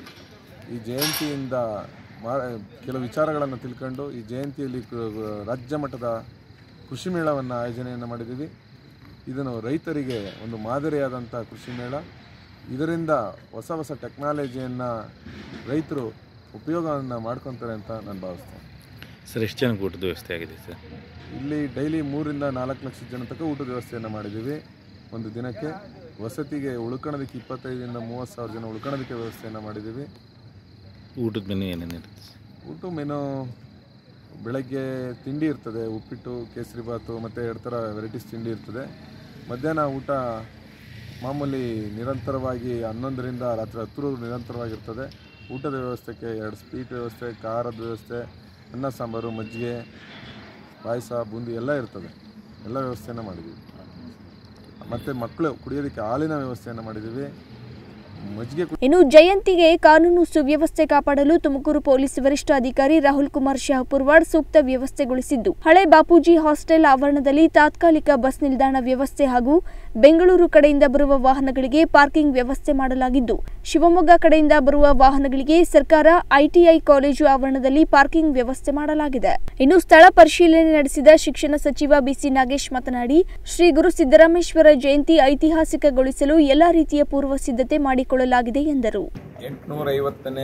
ಈ ಜಯಂತಿಯಿಂದ ಮಾ ಕೆಲವು ವಿಚಾರಗಳನ್ನು ತಿಳ್ಕೊಂಡು ಈ ಜಯಂತಿಯಲ್ಲಿ ಕ- ರಾಜ್ಯ ಮಟ್ಟದ ಕೃಷಿ ಮೇಳವನ್ನು ಆಯೋಜನೆಯನ್ನು ಮಾಡಿದ್ದೀವಿ ಇದನ್ನು ರೈತರಿಗೆ ಒಂದು ಮಾದರಿಯಾದಂಥ ಕೃಷಿ ಮೇಳ ಇದರಿಂದ ಹೊಸ ಹೊಸ ಟೆಕ್ನಾಲಜಿಯನ್ನು ರೈತರು ಉಪಯೋಗವನ್ನು ಮಾಡ್ಕೊತಾರೆ ಅಂತ ನಾನು ಭಾವಿಸ್ತೇನೆ ಸರ್ ಎಷ್ಟು ಜನಕ್ಕೆ ಊಟದ ವ್ಯವಸ್ಥೆ ಆಗಿದೆ ಸರ್ ಇಲ್ಲಿ ಡೈಲಿ ಮೂರಿಂದ ನಾಲ್ಕು ಲಕ್ಷ ಜನ ತನಕ ಊಟದ ವ್ಯವಸ್ಥೆಯನ್ನು ಮಾಡಿದ್ದೀವಿ ಒಂದು ದಿನಕ್ಕೆ ವಸತಿಗೆ ಉಳ್ಕೊಳ್ಳೋದಕ್ಕೆ ಇಪ್ಪತ್ತೈದರಿಂದ ಮೂವತ್ತು ಸಾವಿರ ಜನ ಉಳ್ಕೊಳ್ಳೋದಕ್ಕೆ ವ್ಯವಸ್ಥೆಯನ್ನು ಮಾಡಿದ್ದೀವಿ ಊಟದ ಮೆನು ಏನೇನಿರುತ್ತೆ ಊಟ ಮೆನು ಬೆಳಗ್ಗೆ ತಿಂಡಿ ಇರ್ತದೆ ಉಪ್ಪಿಟ್ಟು ಕೇಸರಿ ಬಾತು ಮತ್ತು ಎರಡು ಥರ ವೆರೈಟೀಸ್ ತಿಂಡಿ ಇರ್ತದೆ ಮಧ್ಯಾಹ್ನ ಊಟ ಮಾಮೂಲಿ ನಿರಂತರವಾಗಿ ಹನ್ನೊಂದರಿಂದ ರಾತ್ರಿ ಹತ್ತರವರೆಗೂ ನಿರಂತರವಾಗಿರ್ತದೆ ಊಟದ ವ್ಯವಸ್ಥೆಗೆ ಎರಡು ಸ್ವೀಟ್ ವ್ಯವಸ್ಥೆ ಖಾರದ ವ್ಯವಸ್ಥೆ ಅನ್ನ ಸಾಂಬಾರು ಮಜ್ಜಿಗೆ ಪಾಯಸ ಬೂಂದಿ ಎಲ್ಲ ಇರ್ತದೆ ಎಲ್ಲ ವ್ಯವಸ್ಥೆಯನ್ನು ಮಾಡಿದ್ದೀವಿ ಮತ್ತು ಮಕ್ಕಳು ಕುಡಿಯೋದಕ್ಕೆ ಹಾಲಿನ ವ್ಯವಸ್ಥೆಯನ್ನು ಮಾಡಿದ್ದೀವಿ ಮಜ್ಜಿಗೆ ಕು- ಇನ್ನು ಜಯಂತಿಗೆ ಕಾನೂನು ಸುವ್ಯವಸ್ಥೆ ಕಾಪಾಡಲು ತುಮಕೂರು ಪೊಲೀಸ್ ವರಿಷ್ಠಾಧಿಕಾರಿ ರಾಹುಲ್ ಕುಮಾರ್ ಶಹಪುರ್ವಾಡ್ ಸೂಕ್ತ ವ್ಯವಸ್ಥೆಗೊಳಿಸಿದ್ದು ಹಳೆ ಬಾಪೂಜಿ ಹಾಸ್ಟೆಲ್ ಆವರಣದಲ್ಲಿ ತಾತ್ಕಾಲಿಕ ಬಸ್ ನಿಲ್ದಾಣ ವ್ಯವಸ್ಥೆ ಹಾಗೂ ಬೆಂಗಳೂರು ಕಡೆಯಿಂದ ಬರುವ ವಾಹನಗಳಿಗೆ ಪಾರ್ಕಿಂಗ್ ವ್ಯವಸ್ಥೆ ಮಾಡಲಾಗಿದ್ದು ಶಿವಮೊಗ್ಗ ಕಡೆಯಿಂದ ಬರುವ ವಾಹನಗಳಿಗೆ ಸರ್ಕಾರ ಐಟಿಐ ಕಾಲೇಜು ಆವರಣದಲ್ಲಿ ಪಾರ್ಕಿಂಗ್ ವ್ಯವಸ್ಥೆ ಮಾಡಲಾಗಿದೆ ಇನ್ನು ಸ್ಥಳ ಪರಿಶೀಲನೆ ನಡೆಸಿದ ಶಿಕ್ಷಣ ಸಚಿವ ಬಿಸಿ ನಾಗೇಶ್ ಮಾತನಾಡಿ ಶ್ರೀ ಗುರು ಸಿದ್ದರಾಮೇಶ್ವರ ಜಯಂತಿ ಐತಿಹಾಸಿಕಗೊಳಿಸಲು ಎಲ್ಲಾ ರೀತಿಯ ಪೂರ್ವ ಸಿದ್ಧತೆ ಮಾಡಿಕೊಳ್ಳಲಾಗಿದೆ ಎಂದರು ಎಂಟುನೂರ ಐವತ್ತನೇ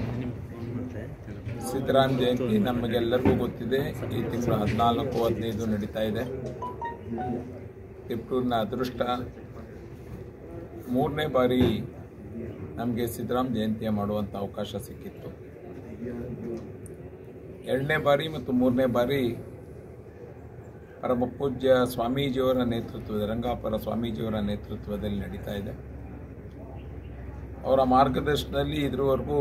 ಸಿದ್ದರಾಮ ಜಯಂತಿ ನಮಗೆಲ್ಲರಿಗೂ ಗೊತ್ತಿದೆ ಈ ತಿಂಗಳು ಹದಿನಾಲ್ಕು ಹದಿನೈದು ನಡೀತಾ ಇದೆ ತಿಪ್ಟೂರಿನ ಅದೃಷ್ಟ ಮೂರನೇ ಬಾರಿ ನಮಗೆ ಸಿದ್ದರಾಮ ಜಯಂತಿಯ ಮಾಡುವಂಥ ಅವಕಾಶ ಸಿಕ್ಕಿತ್ತು ಎರಡನೇ ಬಾರಿ ಮತ್ತು ಮೂರನೇ ಬಾರಿ ಪರಮ ಪೂಜ್ಯ ಸ್ವಾಮೀಜಿಯವರ ನೇತೃತ್ವದ ರಂಗಾಪುರ ಸ್ವಾಮೀಜಿಯವರ ನೇತೃತ್ವದಲ್ಲಿ ನಡೀತಾ ಇದೆ ಅವರ ಮಾರ್ಗದರ್ಶನದಲ್ಲಿ ಇದುವರೆಗೂ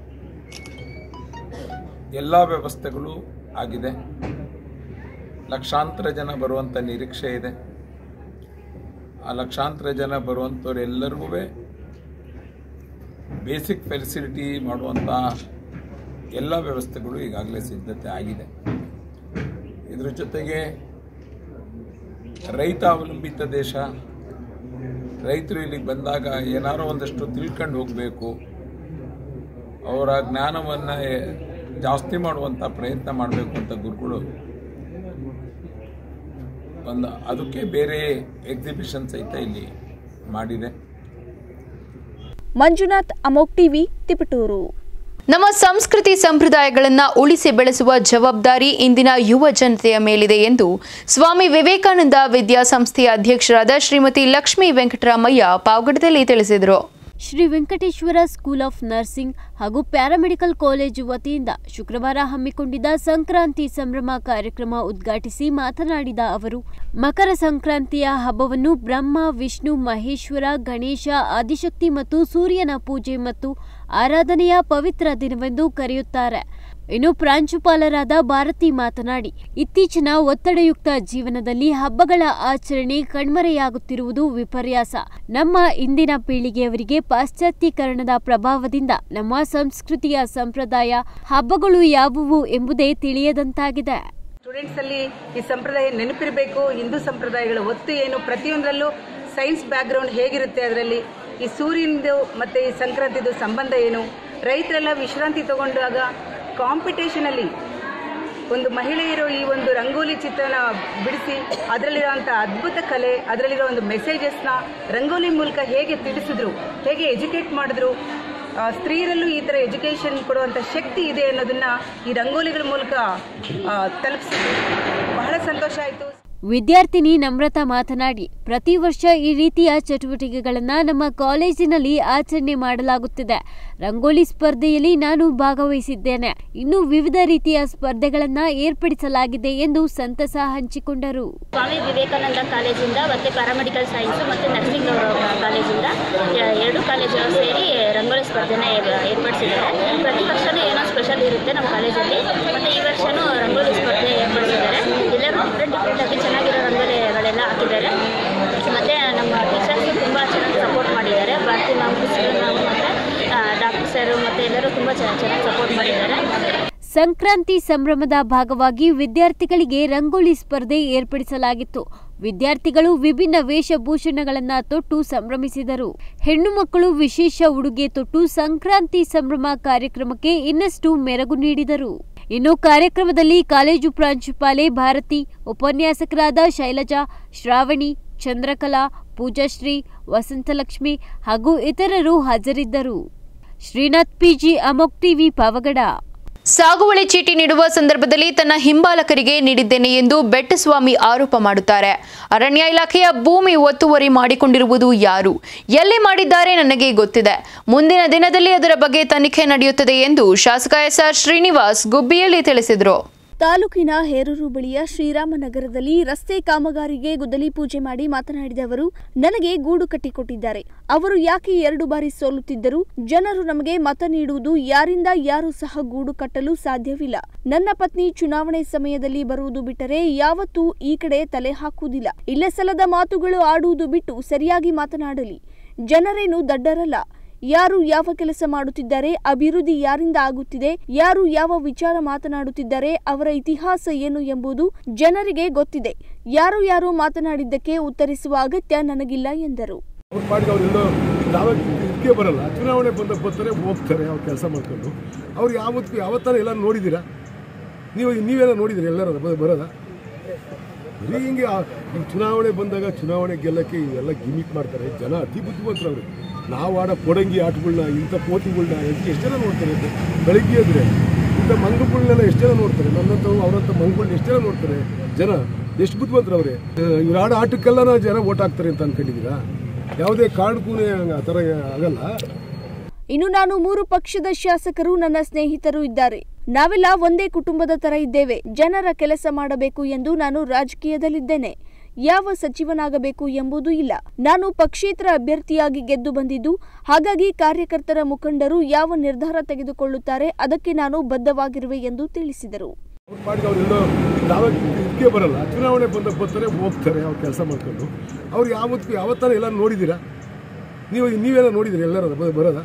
ಎಲ್ಲ ವ್ಯವಸ್ಥೆಗಳು ಆಗಿದೆ ಲಕ್ಷಾಂತರ ಜನ ಬರುವಂಥ ನಿರೀಕ್ಷೆ ಇದೆ ಆ ಲಕ್ಷಾಂತರ ಜನ ಬರುವಂಥವ್ರೆಲ್ಲರಿಗೂ ಬೇಸಿಕ್ ಫೆಸಿಲಿಟಿ ಮಾಡುವಂಥ ಎಲ್ಲ ವ್ಯವಸ್ಥೆಗಳು ಈಗಾಗಲೇ ಸಿದ್ಧತೆ ಆಗಿದೆ ಇದ್ರ ಜೊತೆಗೆ ರೈತ ಅವಲಂಬಿತ ದೇಶ ರೈತರು ಇಲ್ಲಿಗೆ ಬಂದಾಗ ಏನಾರೋ ಒಂದಷ್ಟು ತಿಳ್ಕೊಂಡು ಹೋಗಬೇಕು ಅವರ ಜ್ಞಾನವನ್ನು ಜಾಸ್ತಿ ಮಾಡುವಂಥ ಪ್ರಯತ್ನ ಮಾಡಬೇಕು ಅಂತ ಗುರುಗಳು ಒಂದು ಅದಕ್ಕೆ ಬೇರೆ ಎಕ್ಸಿಬಿಷನ್ ಸಹಿತ ಇಲ್ಲಿ ಮಾಡಿದೆ ಮಂಜುನಾಥ್ ಅಮೋಕ್ ಟಿವಿ ತಿಪಟೂರು ನಮ್ಮ ಸಂಸ್ಕೃತಿ ಸಂಪ್ರದಾಯಗಳನ್ನು ಉಳಿಸಿ ಬೆಳೆಸುವ ಜವಾಬ್ದಾರಿ ಇಂದಿನ ಯುವ ಜನತೆಯ ಮೇಲಿದೆ ಎಂದು ಸ್ವಾಮಿ ವಿವೇಕಾನಂದ ವಿದ್ಯಾಸಂಸ್ಥೆಯ ಅಧ್ಯಕ್ಷರಾದ ಶ್ರೀಮತಿ ಲಕ್ಷ್ಮೀ ವೆಂಕಟರಾಮಯ್ಯ ಪಾವಗಡದಲ್ಲಿ ತಿಳಿಸಿದರು Shri Venkateshwara school of nursing ಹಾಗೂ ಪ್ಯಾರಾಮೆಡಿಕಲ್ ಕಾಲೇಜು ವತಿಯಿಂದ ಶುಕ್ರವಾರ ಹಮ್ಮಿಕೊಂಡಿದ್ದ ಸಂಕ್ರಾಂತಿ ಸಂಭ್ರಮ ಕಾರ್ಯಕ್ರಮ ಉದ್ಘಾಟಿಸಿ ಮಾತನಾಡಿದ ಅವರು ಮಕರ ಸಂಕ್ರಾಂತಿಯ ಹಬ್ಬವನ್ನು ಬ್ರಹ್ಮ ವಿಷ್ಣು ಮಹೇಶ್ವರ ಗಣೇಶ ಆದಿಶಕ್ತಿ ಮತ್ತು ಸೂರ್ಯನ ಪೂಜೆ ಮತ್ತು ಆರಾಧನೆಯ ಪವಿತ್ರ ದಿನವೆಂದು ಕರೆಯುತ್ತಾರೆ ಇನ್ನು ಪ್ರಾಂಶುಪಾಲರಾದ ಭಾರತಿ ಮಾತನಾಡಿ ಇತ್ತೀಚಿನ ಒತ್ತಡಯುಕ್ತ ಜೀವನದಲ್ಲಿ ಹಬ್ಬಗಳ ಆಚರಣೆ ಕಣ್ಮರೆಯಾಗುತ್ತಿರುವುದು ವಿಪರ್ಯಾಸ ನಮ್ಮ ಇಂದಿನ ಪೀಳಿಗೆಯವರಿಗೆ ಪಾಶ್ಚಾತ್ಯೀಕರಣದ ಪ್ರಭಾವದಿಂದ ನಮ್ಮ ಸಂಸ್ಕೃತಿಯ ಸಂಪ್ರದಾಯ ಹಬ್ಬಗಳು ಯಾವುವು ಎಂಬುದೇ ತಿಳಿಯದಂತಾಗಿದೆ ಸ್ಟೂಡೆಂಟ್ಸ್ ಅಲ್ಲಿ ಈ ಸಂಪ್ರದಾಯ ನೆನಪಿರಬೇಕು ಹಿಂದೂ ಸಂಪ್ರದಾಯಗಳ ಒತ್ತು ಏನು ಪ್ರತಿಯೊಂದರಲ್ಲೂ ಸೈನ್ಸ್ ಬ್ಯಾಕ್ಗ್ರೌಂಡ್ ಹೇಗಿರುತ್ತೆ ಅದರಲ್ಲಿ ಈ ಸೂರ್ಯನದು ಮತ್ತೆ ಈ ಸಂಕ್ರಾಂತಿದು ಸಂಬಂಧ ಏನು ರೈತರೆಲ್ಲ ವಿಶ್ರಾಂತಿ ತಗೊಂಡಾಗ ಕಾಂಪಿಟೇಷನ್ ಅಲ್ಲಿ ಒಂದು ಮಹಿಳೆಯರು ಈ ಒಂದು ರಂಗೋಲಿ ಚಿತ್ರನ ಬಿಡಿಸಿ ಅದರಲ್ಲಿರುವಂಥ ಅದ್ಭುತ ಕಲೆ ಅದರಲ್ಲಿರೋ ಒಂದು ಮೆಸೇಜಸ್ನ ರಂಗೋಲಿ ಮೂಲಕ ಹೇಗೆ ತಿಳಿಸಿದ್ರು ಹೇಗೆ ಎಜುಕೇಟ್ ಮಾಡಿದ್ರು ಆ, ಸ್ತ್ರೀಯರಲ್ಲೂ ಈ ಥರ ಎಜುಕೇಷನ್ ಕೊಡುವಂಥ ಶಕ್ತಿ ಇದೆ ಅನ್ನೋದನ್ನ ಈ ರಂಗೋಲಿಗಳ ಮೂಲಕ ತಲುಪಿಸಿದ್ರು ಬಹಳ ಸಂತೋಷ ಆಯಿತು ವಿದ್ಯಾರ್ಥಿನಿ ನಮ್ರತಾ ಮಾತನಾಡಿ ಪ್ರತಿ ವರ್ಷ ಈ ರೀತಿಯ ಚಟುವಟಿಕೆಗಳನ್ನು ನಮ್ಮ ಕಾಲೇಜಿನಲ್ಲಿ ಆಚರಣೆ ಮಾಡಲಾಗುತ್ತಿದೆ ರಂಗೋಲಿ ಸ್ಪರ್ಧೆಯಲ್ಲಿ ನಾನು ಭಾಗವಹಿಸಿದ್ದೇನೆ ಇನ್ನು ವಿವಿಧ ರೀತಿಯ ಸ್ಪರ್ಧೆಗಳನ್ನು ಏರ್ಪಡಿಸಲಾಗಿದೆ ಎಂದು ಸಂತಸ ಹಂಚಿಕೊಂಡರು ಸ್ವಾಮಿ ವಿವೇಕಾನಂದ ಕಾಲೇಜಿಂದ ಮತ್ತು ಪ್ಯಾರಾಮೆಡಿಕಲ್ ಸೈನ್ಸ್ ಮತ್ತು ನರ್ಸಿಂಗ್ ಕಾಲೇಜಿಂದ ಎ- ಎರಡು ಕಾಲೇಜು ಸೇರಿ ರಂಗೋಲಿ ಸ್ಪರ್ಧೆನ ಏರ್- ಏರ್ಪಡಿಸಿದ್ದಾರೆ ಪ್ರತಿ ವರ್ಷನೂ ಏನೋ ಸ್ಪೆಷಲ್ ಇರುತ್ತೆ ನಮ್ಮ ಕಾಲೇಜಲ್ಲಿ ಮತ್ತು ಈ ವರ್ಷನೂ ರಂಗೋಲಿ ಸ್ಪರ್ಧೆ ಏರ್ಪಡಿಸಿದ್ದಾರೆ ಎಲ್ಲರೂ ಡಿಫ್ರೆಂಟ್ ಡಿಫ್ರೆಂಟಾಗಿ ಚೆನ್ನಾಗಿರೋ ರಂಗೋಲಿಗಳೆಲ್ಲ ಹಾಕಿದ್ದಾರೆ ಮತ್ತು ನಮ್ಮ ಟೀಚರ್ಸ್ ತುಂಬ ಚೆನ್ನಾಗಿ ಸಪೋರ್ಟ್ ಮಾಡಿದ್ದಾರೆ ಭಾರತಿ ಮ್ಯಾಮ್ ಪ್ರಿನ್ಸಿಪಲ್ ಮ್ಯಾಮ್ ಮತ್ತು ಡಾಕ್ಟರ್ ಸರ್ ಮತ್ತು ಎಲ್ಲರೂ ತುಂಬ ಚೆನ್ನಾಗಿ ಸಪೋರ್ಟ್ ಮಾಡಿದ್ದಾರೆ ಸಂಕ್ರಾಂತಿ ಸಂಭ್ರಮದ ಭಾಗವಾಗಿ ವಿದ್ಯಾರ್ಥಿಗಳಿಗೆ ರಂಗೋಲಿ ಸ್ಪರ್ಧೆ ಏರ್ಪಡಿಸಲಾಗಿತ್ತು ವಿದ್ಯಾರ್ಥಿಗಳು ವಿಭಿನ್ನ ವೇಷಭೂಷಣಗಳನ್ನು ತೊಟ್ಟು ಸಂಭ್ರಮಿಸಿದರು ಹೆಣ್ಣು ಮಕ್ಕಳು ವಿಶೇಷ ಉಡುಗೆ ತೊಟ್ಟು ಸಂಕ್ರಾಂತಿ ಸಂಭ್ರಮ ಕಾರ್ಯಕ್ರಮಕ್ಕೆ ಇನ್ನಷ್ಟು ಮೆರುಗು ನೀಡಿದರು ಇನ್ನು ಕಾರ್ಯಕ್ರಮದಲ್ಲಿ ಕಾಲೇಜು ಪ್ರಾಂಶುಪಾಲೆ ಭಾರತಿ ಉಪನ್ಯಾಸಕರಾದ ಶೈಲಜಾ ಶ್ರಾವಣಿ ಚಂದ್ರಕಲಾ ಪೂಜಾಶ್ರೀ ವಸಂತಲಕ್ಷ್ಮಿ ಹಾಗೂ ಇತರರು ಹಾಜರಿದ್ದರು ಶ್ರೀನಾಥ್ ಪಿಜಿ ಅಮೋಕ್ ಟಿವಿ ಪಾವಗಡ ಸಾಗುವಳಿ ಚೀಟಿ ನೀಡುವ ಸಂದರ್ಭದಲ್ಲಿ ತನ್ನ ಹಿಂಬಾಲಕರಿಗೆ ನೀಡಿದ್ದೇನೆ ಎಂದು ಬೆಟ್ಟಸ್ವಾಮಿ ಆರೋಪ ಮಾಡುತ್ತಾರೆ ಅರಣ್ಯ ಇಲಾಖೆಯ ಭೂಮಿ ಒತ್ತುವರಿ ಮಾಡಿಕೊಂಡಿರುವುದು ಯಾರು ಎಲ್ಲಿ ಮಾಡಿದ್ದಾರೆ ನನಗೆ ಗೊತ್ತಿದೆ ಮುಂದಿನ ದಿನದಲ್ಲಿ ಅದರ ಬಗ್ಗೆ ತನಿಖೆ ನಡೆಯುತ್ತದೆ ಎಂದು ಶಾಸಕ ಎಸ್ಆರ್ ಶ್ರೀನಿವಾಸ್ ಗುಬ್ಬಿಯಲ್ಲಿ ತಿಳಿಸಿದರು ತಾಲೂಕಿನ ಹೇರೂರು ಬಳಿಯ ಶ್ರೀರಾಮನಗರದಲ್ಲಿ ರಸ್ತೆ ಕಾಮಗಾರಿಗೆ ಗುದ್ದಲಿ ಪೂಜೆ ಮಾಡಿ ಮಾತನಾಡಿದ ಅವರು ನನಗೆ ಗೂಡು ಕಟ್ಟಿಕೊಟ್ಟಿದ್ದಾರೆ ಅವರು ಯಾಕೆ ಎರಡು ಬಾರಿ ಸೋಲುತ್ತಿದ್ದರು ಜನರು ನಮಗೆ ಮತ ನೀಡುವುದು ಯಾರಿಂದ ಯಾರು ಸಹ ಗೂಡು ಕಟ್ಟಲು ಸಾಧ್ಯವಿಲ್ಲ ನನ್ನ ಪತ್ನಿ ಚುನಾವಣೆ ಸಮಯದಲ್ಲಿ ಬರುವುದು ಬಿಟ್ಟರೆ ಯಾವತ್ತೂ ಈ ಕಡೆ ತಲೆ ಹಾಕುವುದಿಲ್ಲ ಇಲ್ಲ ಸಲ್ಲದ ಮಾತುಗಳು ಆಡುವುದು ಬಿಟ್ಟು ಸರಿಯಾಗಿ ಮಾತನಾಡಲಿ ಜನರೇನು ದಡ್ಡರಲ್ಲ ಯಾರು ಯಾವ ಕೆಲಸ ಮಾಡುತ್ತಿದ್ದಾರೆ ಅಭಿವೃದ್ಧಿ ಯಾರಿಂದ ಆಗುತ್ತಿದೆ ಯಾರು ಯಾವ ವಿಚಾರ ಮಾತನಾಡುತ್ತಿದ್ದಾರೆ ಅವರ ಇತಿಹಾಸ ಏನು ಎಂಬುದು ಜನರಿಗೆ ಗೊತ್ತಿದೆ ಯಾರು ಯಾರು ಮಾತನಾಡಿದ್ದಕ್ಕೆ ಉತ್ತರಿಸುವ ಅಗತ್ಯ ನನಗಿಲ್ಲ ಎಂದರು ಅವ್ರ ಪಾಡಿಗೆ ಅವರೆಲ್ಲೋ ನಾವೇ ಇದಕ್ಕೆ ಬರಲ್ಲ ಚುನಾವಣೆ ಬಂದ ಬರ್ತಾರೆ ಹೋಗ್ತಾರೆ ಅವ್ರು ಕೆಲಸ ಮಾಡ್ಕೊಂಡು ಅವ್ರು ಯಾವತ್ತು ಯಾವತ್ತಾರ ಎಲ್ಲ ನೋಡಿದ್ದೀರಾ ನೀವು ನೀವೆಲ್ಲ ನೋಡಿದ್ದೀರಿ ಎಲ್ಲರ ಬರೋದ ಬರೀ ಹಿಂಗೆ ಆ- ಈ ಚುನಾವಣೆ ಬಂದಾಗ ಚುನಾವಣೆ ಗೆಲ್ಲಕ್ಕೆ ಇವೆಲ್ಲ ಗಿಮಿಕ್ ಮಾಡ್ತಾರೆ ಜನ ಅತಿ ಬುದ್ಧಿವಂತರು ಅವರು ನಾವು ಆಡೋ ಕೊಡಂಗಿ ಆಟಗಳನ್ನ ಇಂಥ ಪೋತಿಗಳನ್ನ ಎಷ್ಟು ಜನ ನೋಡ್ತಾರೆ ಅಂತ ಬೆಳಿಗ್ಗೆ ಎದ್ರೆ ಇಂಥ ಮಂಗಗಳನ್ನೆಲ್ಲ ಎಷ್ಟು ಜನ ನೋಡ್ತಾರೆ ನನ್ನಂಥವು ಅವರಂಥ ಮಂಗಗಳನ್ನ ಎಷ್ಟು ಜನ ನೋಡ್ತಾರೆ ಜನ ಎಷ್ಟು ಬುದ್ಧಿವಂತರು ಅವರೇ ಇವ್ರು ಆಡೋ ಆಟಕ್ಕೆಲ್ಲ ಜನ ಓಟ್ ಹಾಕ್ತಾರೆ ಅಂತ ಅನ್ಕೊಂಡಿದ್ದೀರಾ ಯಾವುದೇ ಕಾರಣಕ್ಕೂ ಆ ಥರ ಆಗಲ್ಲ ಇನ್ನು ನಾನು ಮೂರು ಪಕ್ಷದ ಶಾಸಕರು ನನ್ನ ಸ್ನೇಹಿತರು ಇದ್ದಾರೆ ನಾವೆಲ್ಲ ಒಂದೇ ಕುಟುಂಬದ ತರ ಇದ್ದೇವೆ ಜನರ ಕೆಲಸ ಮಾಡಬೇಕು ಎಂದು ನಾನು ರಾಜಕೀಯದಲ್ಲಿದ್ದೇನೆ ಯಾವ ಸಚಿವನಾಗಬೇಕು ಎಂಬುದು ಇಲ್ಲ ನಾನು ಪಕ್ಷೇತರ ಅಭ್ಯರ್ಥಿಯಾಗಿ ಗೆದ್ದು ಬಂದಿದ್ದು ಹಾಗಾಗಿ ಕಾರ್ಯಕರ್ತರ ಮುಖಂಡರು ಯಾವ ನಿರ್ಧಾರ ತೆಗೆದುಕೊಳ್ಳುತ್ತಾರೆ ಅದಕ್ಕೆ ನಾನು ಬದ್ಧವಾಗಿರುವೆ ಎಂದು ತಿಳಿಸಿದರು ಅವ್ರ ಪಾಡಿಗೆ ಅವರೆಲ್ಲೋ ನಾವೇ ಇದಕ್ಕೆ ಬರಲ್ಲ ಚುನಾವಣೆ ಬಂದ ಬರ್ತಾರೆ ಹೋಗ್ತಾರೆ ಅವ್ರು ಕೆಲಸ ಮಾಡ್ಕೊಂಡು ಅವ್ರು ಯಾವತ್ತು ಯಾವತ್ತಾರ ಎಲ್ಲ ನೋಡಿದ್ದೀರಾ ನೀವು ನೀವೆಲ್ಲ ನೋಡಿದ್ದೀರಿ ಎಲ್ಲರ ಬರೋದ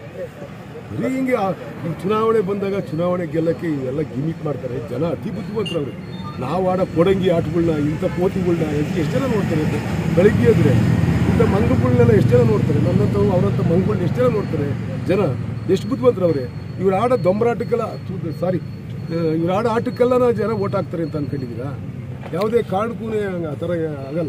ಬರೀ ಹಿಂಗೆ ಆ- ಈ ಚುನಾವಣೆ ಬಂದಾಗ ಚುನಾವಣೆ ಗೆಲ್ಲಕ್ಕೆ ಇವೆಲ್ಲ ಗಿಮಿಕ್ ಮಾಡ್ತಾರೆ ಜನ ಅತಿ ಬುದ್ಧಿವಂತರು ಅವರು ನಾವು ಆಡೋ ಕೊಡಂಗಿ ಆಟಗಳನ್ನ ಇಂಥ ಪೋತಿಗಳನ್ನ ಎಷ್ಟು ಎಷ್ಟು ಜನ ನೋಡ್ತಾರೆ ಅಂತ ಬೆಳಿಗ್ಗೆ ಎದ್ರೆ ಇಂಥ ಮಂಗಗಳನ್ನೆಲ್ಲ ಎಷ್ಟು ಜನ ನೋಡ್ತಾರೆ ನನ್ನಂಥವು ಅವರಂಥ ಮಂಗಗಳನ್ನ ಎಷ್ಟು ಜನ ನೋಡ್ತಾರೆ ಜನ ಎಷ್ಟು ಬುದ್ಧಿವಂತರು ಅವರೇ ಇವ್ರು ಆಡೋ ದೊಂಬರಾಟಕ್ಕೆಲ್ಲ ಸಾರಿ ಇವ್ರು ಆಡೋ ಆಟಕ್ಕೆಲ್ಲ ಜನ ಓಟ್ ಹಾಕ್ತಾರೆ ಅಂತ ಅನ್ಕೊಂಡಿದ್ದೀರಾ ಯಾವುದೇ ಕಾರಣಕ್ಕೂ ಆ ಥರ ಆಗಲ್ಲ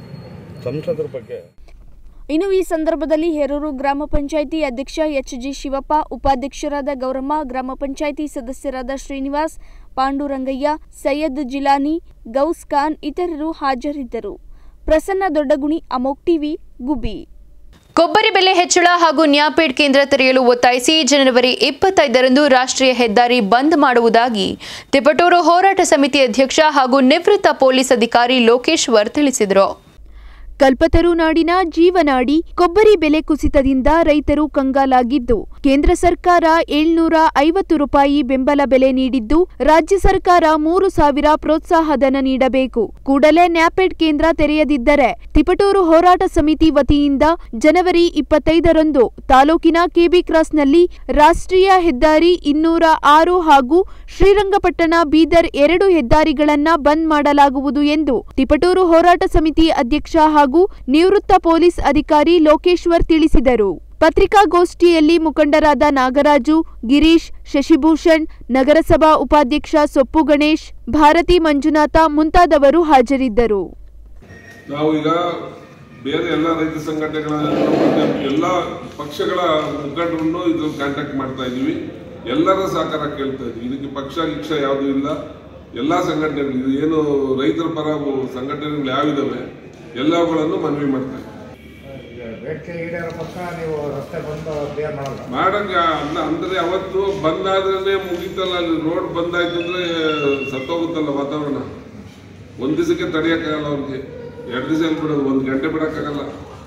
ಸಂಸದರ ಬಗ್ಗೆ ಇನ್ನು ಈ ಸಂದರ್ಭದಲ್ಲಿ ಹೇರೂರು ಗ್ರಾಮ ಪಂಚಾಯಿತಿ ಅಧ್ಯಕ್ಷ ಎಚ್ ಜಿ ಶಿವಪ್ಪ ಉಪಾಧ್ಯಕ್ಷರಾದ ಗೌರಮ್ಮ ಗ್ರಾಮ ಪಂಚಾಯಿತಿ ಸದಸ್ಯರಾದ ಶ್ರೀನಿವಾಸ್ ಪಾಂಡುರಂಗಯ್ಯ ಸೈಯದ್ ಜಿಲಾನಿ ಗೌಸ್ ಖಾನ್ ಇತರರು ಹಾಜರಿದ್ದರು ಪ್ರಸನ್ನ ದೊಡ್ಡಗುಣಿ ಅಮೋಕ್ ಟಿವಿ ಗುಬ್ಬಿ ಕೊಬ್ಬರಿ ಬೆಲೆ ಹೆಚ್ಚಳ ಹಾಗೂ ನ್ಯಾಪೇಡ್ ಕೇಂದ್ರ ತೆರೆಯಲು ಒತ್ತಾಯಿಸಿ ಜನವರಿ ಇಪ್ಪತ್ತೈದರಂದು ರಾಷ್ಟ್ರೀಯ ಹೆದ್ದಾರಿ ಬಂದ್ ಮಾಡುವುದಾಗಿ ತಿಪಟೂರು ಹೋರಾಟ ಸಮಿತಿ ಅಧ್ಯಕ್ಷ ಹಾಗೂ ನಿವೃತ್ತ ಪೊಲೀಸ್ ಅಧಿಕಾರಿ ಲೋಕೇಶ್ವರ್ ತಿಳಿಸಿದರು ಕಲ್ಪತರು ನಾಡಿನ ಜೀವನಾಡಿ ಕೊಬ್ಬರಿ ಬೆಲೆ ಕುಸಿತದಿಂದ ರೈತರು ಕಂಗಾಲಾಗಿದ್ದು ಕೇಂದ್ರ ಸರ್ಕಾರ ಏಳ್ನೂರ ಐವತ್ತು ರೂಪಾಯಿ ಬೆಂಬಲ ಬೆಲೆ ನೀಡಿದ್ದು ರಾಜ್ಯ ಸರ್ಕಾರ ಮೂರು ಸಾವಿರ ಪ್ರೋತ್ಸಾಹಧನ ನೀಡಬೇಕು ಕೂಡಲೇ ನ್ಯಾಪೆಡ್ ಕೇಂದ್ರ ತೆರೆಯದಿದ್ದರೆ ತಿಪಟೂರು ಹೋರಾಟ ಸಮಿತಿ ವತಿಯಿಂದ ಜನವರಿ ಇಪ್ಪತ್ತೈದರಂದು ತಾಲೂಕಿನ ಕೆಬಿ ಕ್ರಾಸ್ನಲ್ಲಿ ರಾಷ್ಟ್ರೀಯ ಹೆದ್ದಾರಿ ಇನ್ನೂರ ಆರು ಹಾಗೂ ಶ್ರೀರಂಗಪಟ್ಟಣ ಬೀದರ್ ಎರಡು ಹೆದ್ದಾರಿಗಳನ್ನ ಬಂದ್ ಮಾಡಲಾಗುವುದು ಎಂದು ತಿಪಟೂರು ಹೋರಾಟ ಸಮಿತಿ ಅಧ್ಯಕ್ಷ ಹಾಗೂ ನಿವೃತ್ತ ಪೊಲೀಸ್ ಅಧಿಕಾರಿ ಲೋಕೇಶ್ವರ್ ತಿಳಿಸಿದರು ಪತ್ರಿಕಾಗೋಷ್ಠಿಯಲ್ಲಿ ಮುಖಂಡರಾದ ನಾಗರಾಜು ಗಿರೀಶ್ ಶಶಿಭೂಷಣ್ ನಗರಸಭಾ ಉಪಾಧ್ಯಕ್ಷ ಸೊಪ್ಪು ಗಣೇಶ್ ಭಾರತಿ ಮಂಜುನಾಥ ಮುಂತಾದವರು ಹಾಜರಿದ್ದರು ನಾವು ಈಗ ಬೇರೆ ಎಲ್ಲ ರೈತ ಸಂಘಟನೆಗಳ ಮತ್ತೆ ಎಲ್ಲ ಪಕ್ಷಗಳ ಮುಖಂಡರನ್ನು ಇದ್ರಲ್ಲಿ ಕಾಂಟ್ಯಾಕ್ಟ್ ಮಾಡ್ತಾ ಇದ್ದೀವಿ ಎಲ್ಲರ ಸಹಕಾರ ಕೇಳ್ತಾ ಇದ್ದೀವಿ ಇದಕ್ಕೆ ಪಕ್ಷ ಗಿಕ್ಷ ಯಾವುದೂ ಇಲ್ಲ ಎಲ್ಲ ಸಂಘಟನೆಗಳು ಇದು ಏನು ರೈತರ ಪರ ಸಂಘಟನೆಗಳು ಯಾವಿದಾವೆ ಎಲ್ಲವುಗಳನ್ನು ಮನವಿ ಮಾಡ್ತಾ ಇದ್ದೀವಿ ಬೇಡಿಕೆ ಈಡೇರೋ ಪಕ್ಕ ನೀವು ರಸ್ತೆ ಬಂದು ಕ್ಲಿಯರ್ ಮಾಡಲ್ಲ ಮಾಡಂಗ ಅಲ್ಲ ಅಂದ್ರೆ ಅವತ್ತು ಬಂದಾದ್ರೆ ಮುಗೀತಲ್ಲ ಅಲ್ಲಿ ರೋಡ್ ಬಂದಾಯ್ತು ಅಂದ್ರೆ ಸತ್ತೋಗುತ್ತಲ್ಲ ವಾತಾವರಣ ಒಂದ್ ದಿವಸಕ್ಕೆ ತಡೆಯಕ್ಕಾಗಲ್ಲ ಅವ್ರಿಗೆ ಎರಡು ದಿವಸ ಬಿಡೋದು ಒಂದ್ ಗಂಟೆ ಬಿಡಕ್ಕಾಗಲ್ಲ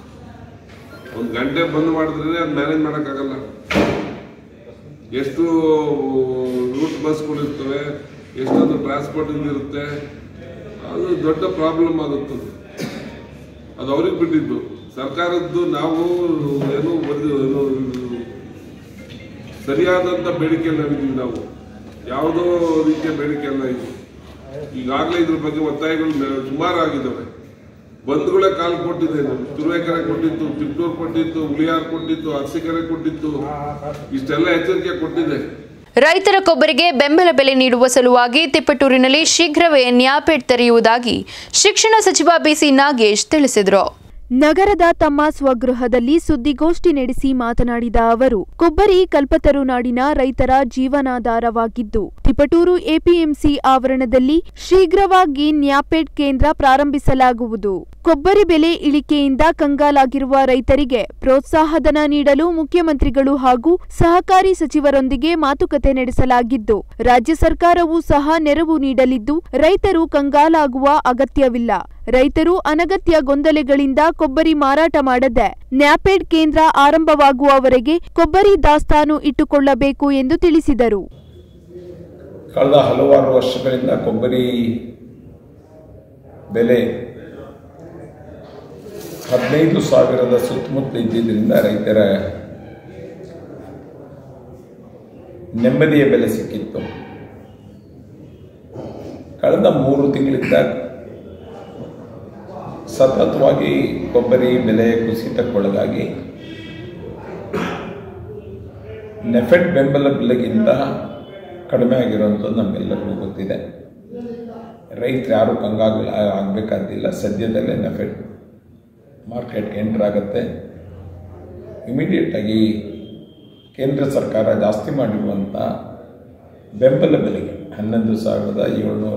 ಒಂದ್ ಗಂಟೆ ಬಂದ್ ಮಾಡಿದ್ರೆ ಅದು ಮ್ಯಾನೇಜ್ ಮಾಡಕ್ಕಾಗಲ್ಲ ಎಷ್ಟು ರೂಟ್ ಬಸ್ಗಳು ಇರ್ತವೆ ಎಷ್ಟೊಂದು ಟ್ರಾನ್ಸ್ಪೋರ್ಟಿಂಗ್ ಇರುತ್ತೆ ಅದು ದೊಡ್ಡ ಪ್ರಾಬ್ಲಮ್ ಆಗುತ್ತದೆ ಅದು ಅವ್ರಿಗೆ ಬಿಟ್ಟಿದ್ದು ಸರ್ಕಾರದ್ದು ನಾವು ಏನು ಒಂದು ಏನು ಸರಿಯಾದಂಥ ಬೇಡಿಕೆ ನಾವಿದ್ದೀವಿ ನಾವು ಯಾವುದೋ ರೀತಿಯ ಬೇಡಿಕೆ ಅಲ್ಲ ಇದು ಈಗಾಗಲೇ ಇದ್ರ ಬಗ್ಗೆ ಒತ್ತಾಯಗಳು ನೆ- ಸುಮಾರು ಆಗಿದ್ದಾವೆ ಬಂಧುಗಳೇ ಕಾಲು ಕೊಟ್ಟಿದೆ ತುರುವೇಕೆರೆ ಕೊಟ್ಟಿತ್ತು ತಿಪ್ಟೂರು ಕೊಟ್ಟಿತ್ತು ಉಳಿಯಾರ್ ಕೊಟ್ಟಿತ್ತು ಅರಸೀಕೆರೆ ಕೊಟ್ಟಿತ್ತು ಇಷ್ಟೆಲ್ಲ ಎಚ್ಚರಿಕೆ ಕೊಟ್ಟಿದೆ ರೈತರ ಕೊಬ್ಬರಿಗೆ ಬೆಂಬಲ ಬೆಲೆ ನೀಡುವ ಸಲುವಾಗಿ ತಿಪ್ಪಟೂರಿನಲ್ಲಿ ಶೀಘ್ರವೇ ನ್ಯಾಪೆಡ್ ತೆರೆಯುವುದಾಗಿ ಶಿಕ್ಷಣ ಸಚಿವ ಬಿಸಿ ನಾಗೇಶ್ ತಿಳಿಸಿದರು ನಗರದ ತಮ್ಮ ಸ್ವಗೃಹದಲ್ಲಿ ಸುದ್ದಿಗೋಷ್ಠಿ ನಡೆಸಿ ಮಾತನಾಡಿದ ಅವರು ಕೊಬ್ಬರಿ ಕಲ್ಪತರು ನಾಡಿನ ರೈತರ ಜೀವನಾಧಾರವಾಗಿದ್ದು ತಿಪಟೂರು ಎಪಿಎಂಸಿ ಆವರಣದಲ್ಲಿ ಶೀಘ್ರವಾಗಿ ನ್ಯಾಪೆಡ್ ಕೇಂದ್ರ ಪ್ರಾರಂಭಿಸಲಾಗುವುದು ಕೊಬ್ಬರಿ ಬೆಲೆ ಇಳಿಕೆಯಿಂದ ಕಂಗಾಲಾಗಿರುವ ರೈತರಿಗೆ ಪ್ರೋತ್ಸಾಹಧನ ನೀಡಲು ಮುಖ್ಯಮಂತ್ರಿಗಳು ಹಾಗೂ ಸಹಕಾರಿ ಸಚಿವರೊಂದಿಗೆ ಮಾತುಕತೆ ನಡೆಸಲಾಗಿದ್ದು ರಾಜ್ಯ ಸರ್ಕಾರವೂ ಸಹ ನೆರವು ನೀಡಲಿದ್ದು ರೈತರು ಕಂಗಾಲಾಗುವ ಅಗತ್ಯವಿಲ್ಲ ರೈತರು ಅನಗತ್ಯ ಗೊಂದಲೆಗಳಿಂದ ಕೊಬ್ಬರಿ ಮಾರಾಟ ಮಾಡದೆ ನ್ಯಾಪೆಡ್ ಕೇಂದ್ರ ಆರಂಭವಾಗುವವರೆಗೆ ಕೊಬ್ಬರಿ ದಾಸ್ತಾನು ಇಟ್ಟುಕೊಳ್ಳಬೇಕು ಎಂದು ತಿಳಿಸಿದರು ಕಳೆದ ಹಲವಾರು ವರ್ಷಗಳಿಂದ ಕೊಬ್ಬರಿ ಬೆಲೆ ಹದಿನೈದು ಸಾವಿರದ ಸುತ್ತಮುತ್ತ ಇದ್ದಿದ್ದರಿಂದ ರೈತರ ನೆಮ್ಮದಿಯ ಬೆಲೆ ಸಿಕ್ಕಿತ್ತು ಕಳೆದ ಮೂರು ತಿಂಗಳಿಂದ ಸತತವಾಗಿ ಕೊಬ್ಬರಿ ಬೆಲೆ ಕುಸಿತಕ್ಕೊಳಗಾಗಿ ನೆಫೆಡ್ ಬೆಂಬಲ ಬೆಲೆಗಿಂತ ಕಡಿಮೆ ಆಗಿರುವಂಥದ್ದು ನಮ್ಮೆಲ್ಲರಿಗೂ ಗೊತ್ತಿದೆ ರೈತರು ಯಾರು ಕಂಗಾಗ ಆಗಬೇಕಾದಿಲ್ಲ ಸದ್ಯದಲ್ಲೇ ನೆಫೆಡ್ ಮಾರ್ಕೆಟ್ಗೆ ಎಂಟ್ರ್ ಆಗುತ್ತೆ ಇಮಿಡಿಯೇಟಾಗಿ ಕೇಂದ್ರ ಸರ್ಕಾರ ಜಾಸ್ತಿ ಮಾಡಿರುವಂಥ ಬೆಂಬಲ ಬೆಲೆಗೆ ಹನ್ನೊಂದು ಸಾವಿರದ ಏಳ್ನೂರ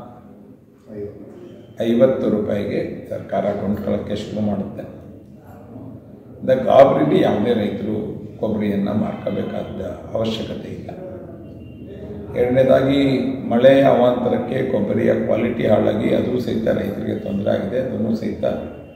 ಐವತ್ತು ರೂಪಾಯಿಗೆ ಸರ್ಕಾರ ಕೊಂಡ್ಕೊಳ್ಳೋಕ್ಕೆ ಶುರು ಮಾಡುತ್ತೆ ದ ಗಾಬರಿಲಿ ಯಾವುದೇ ರೈತರು ಕೊಬ್ಬರಿಯನ್ನು ಮಾರ್ಕೋಬೇಕಾದ ಅವಶ್ಯಕತೆ ಇಲ್ಲ ಎರಡನೇದಾಗಿ ಮಳೆ ಅವಾಂತರಕ್ಕೆ ಕೊಬ್ಬರಿಯ ಕ್ವಾಲಿಟಿ ಹಾಳಾಗಿ ಅದು ಸಹಿತ ರೈತರಿಗೆ ತೊಂದರೆ ಆಗಿದೆ ಅದನ್ನು ಸಹಿತ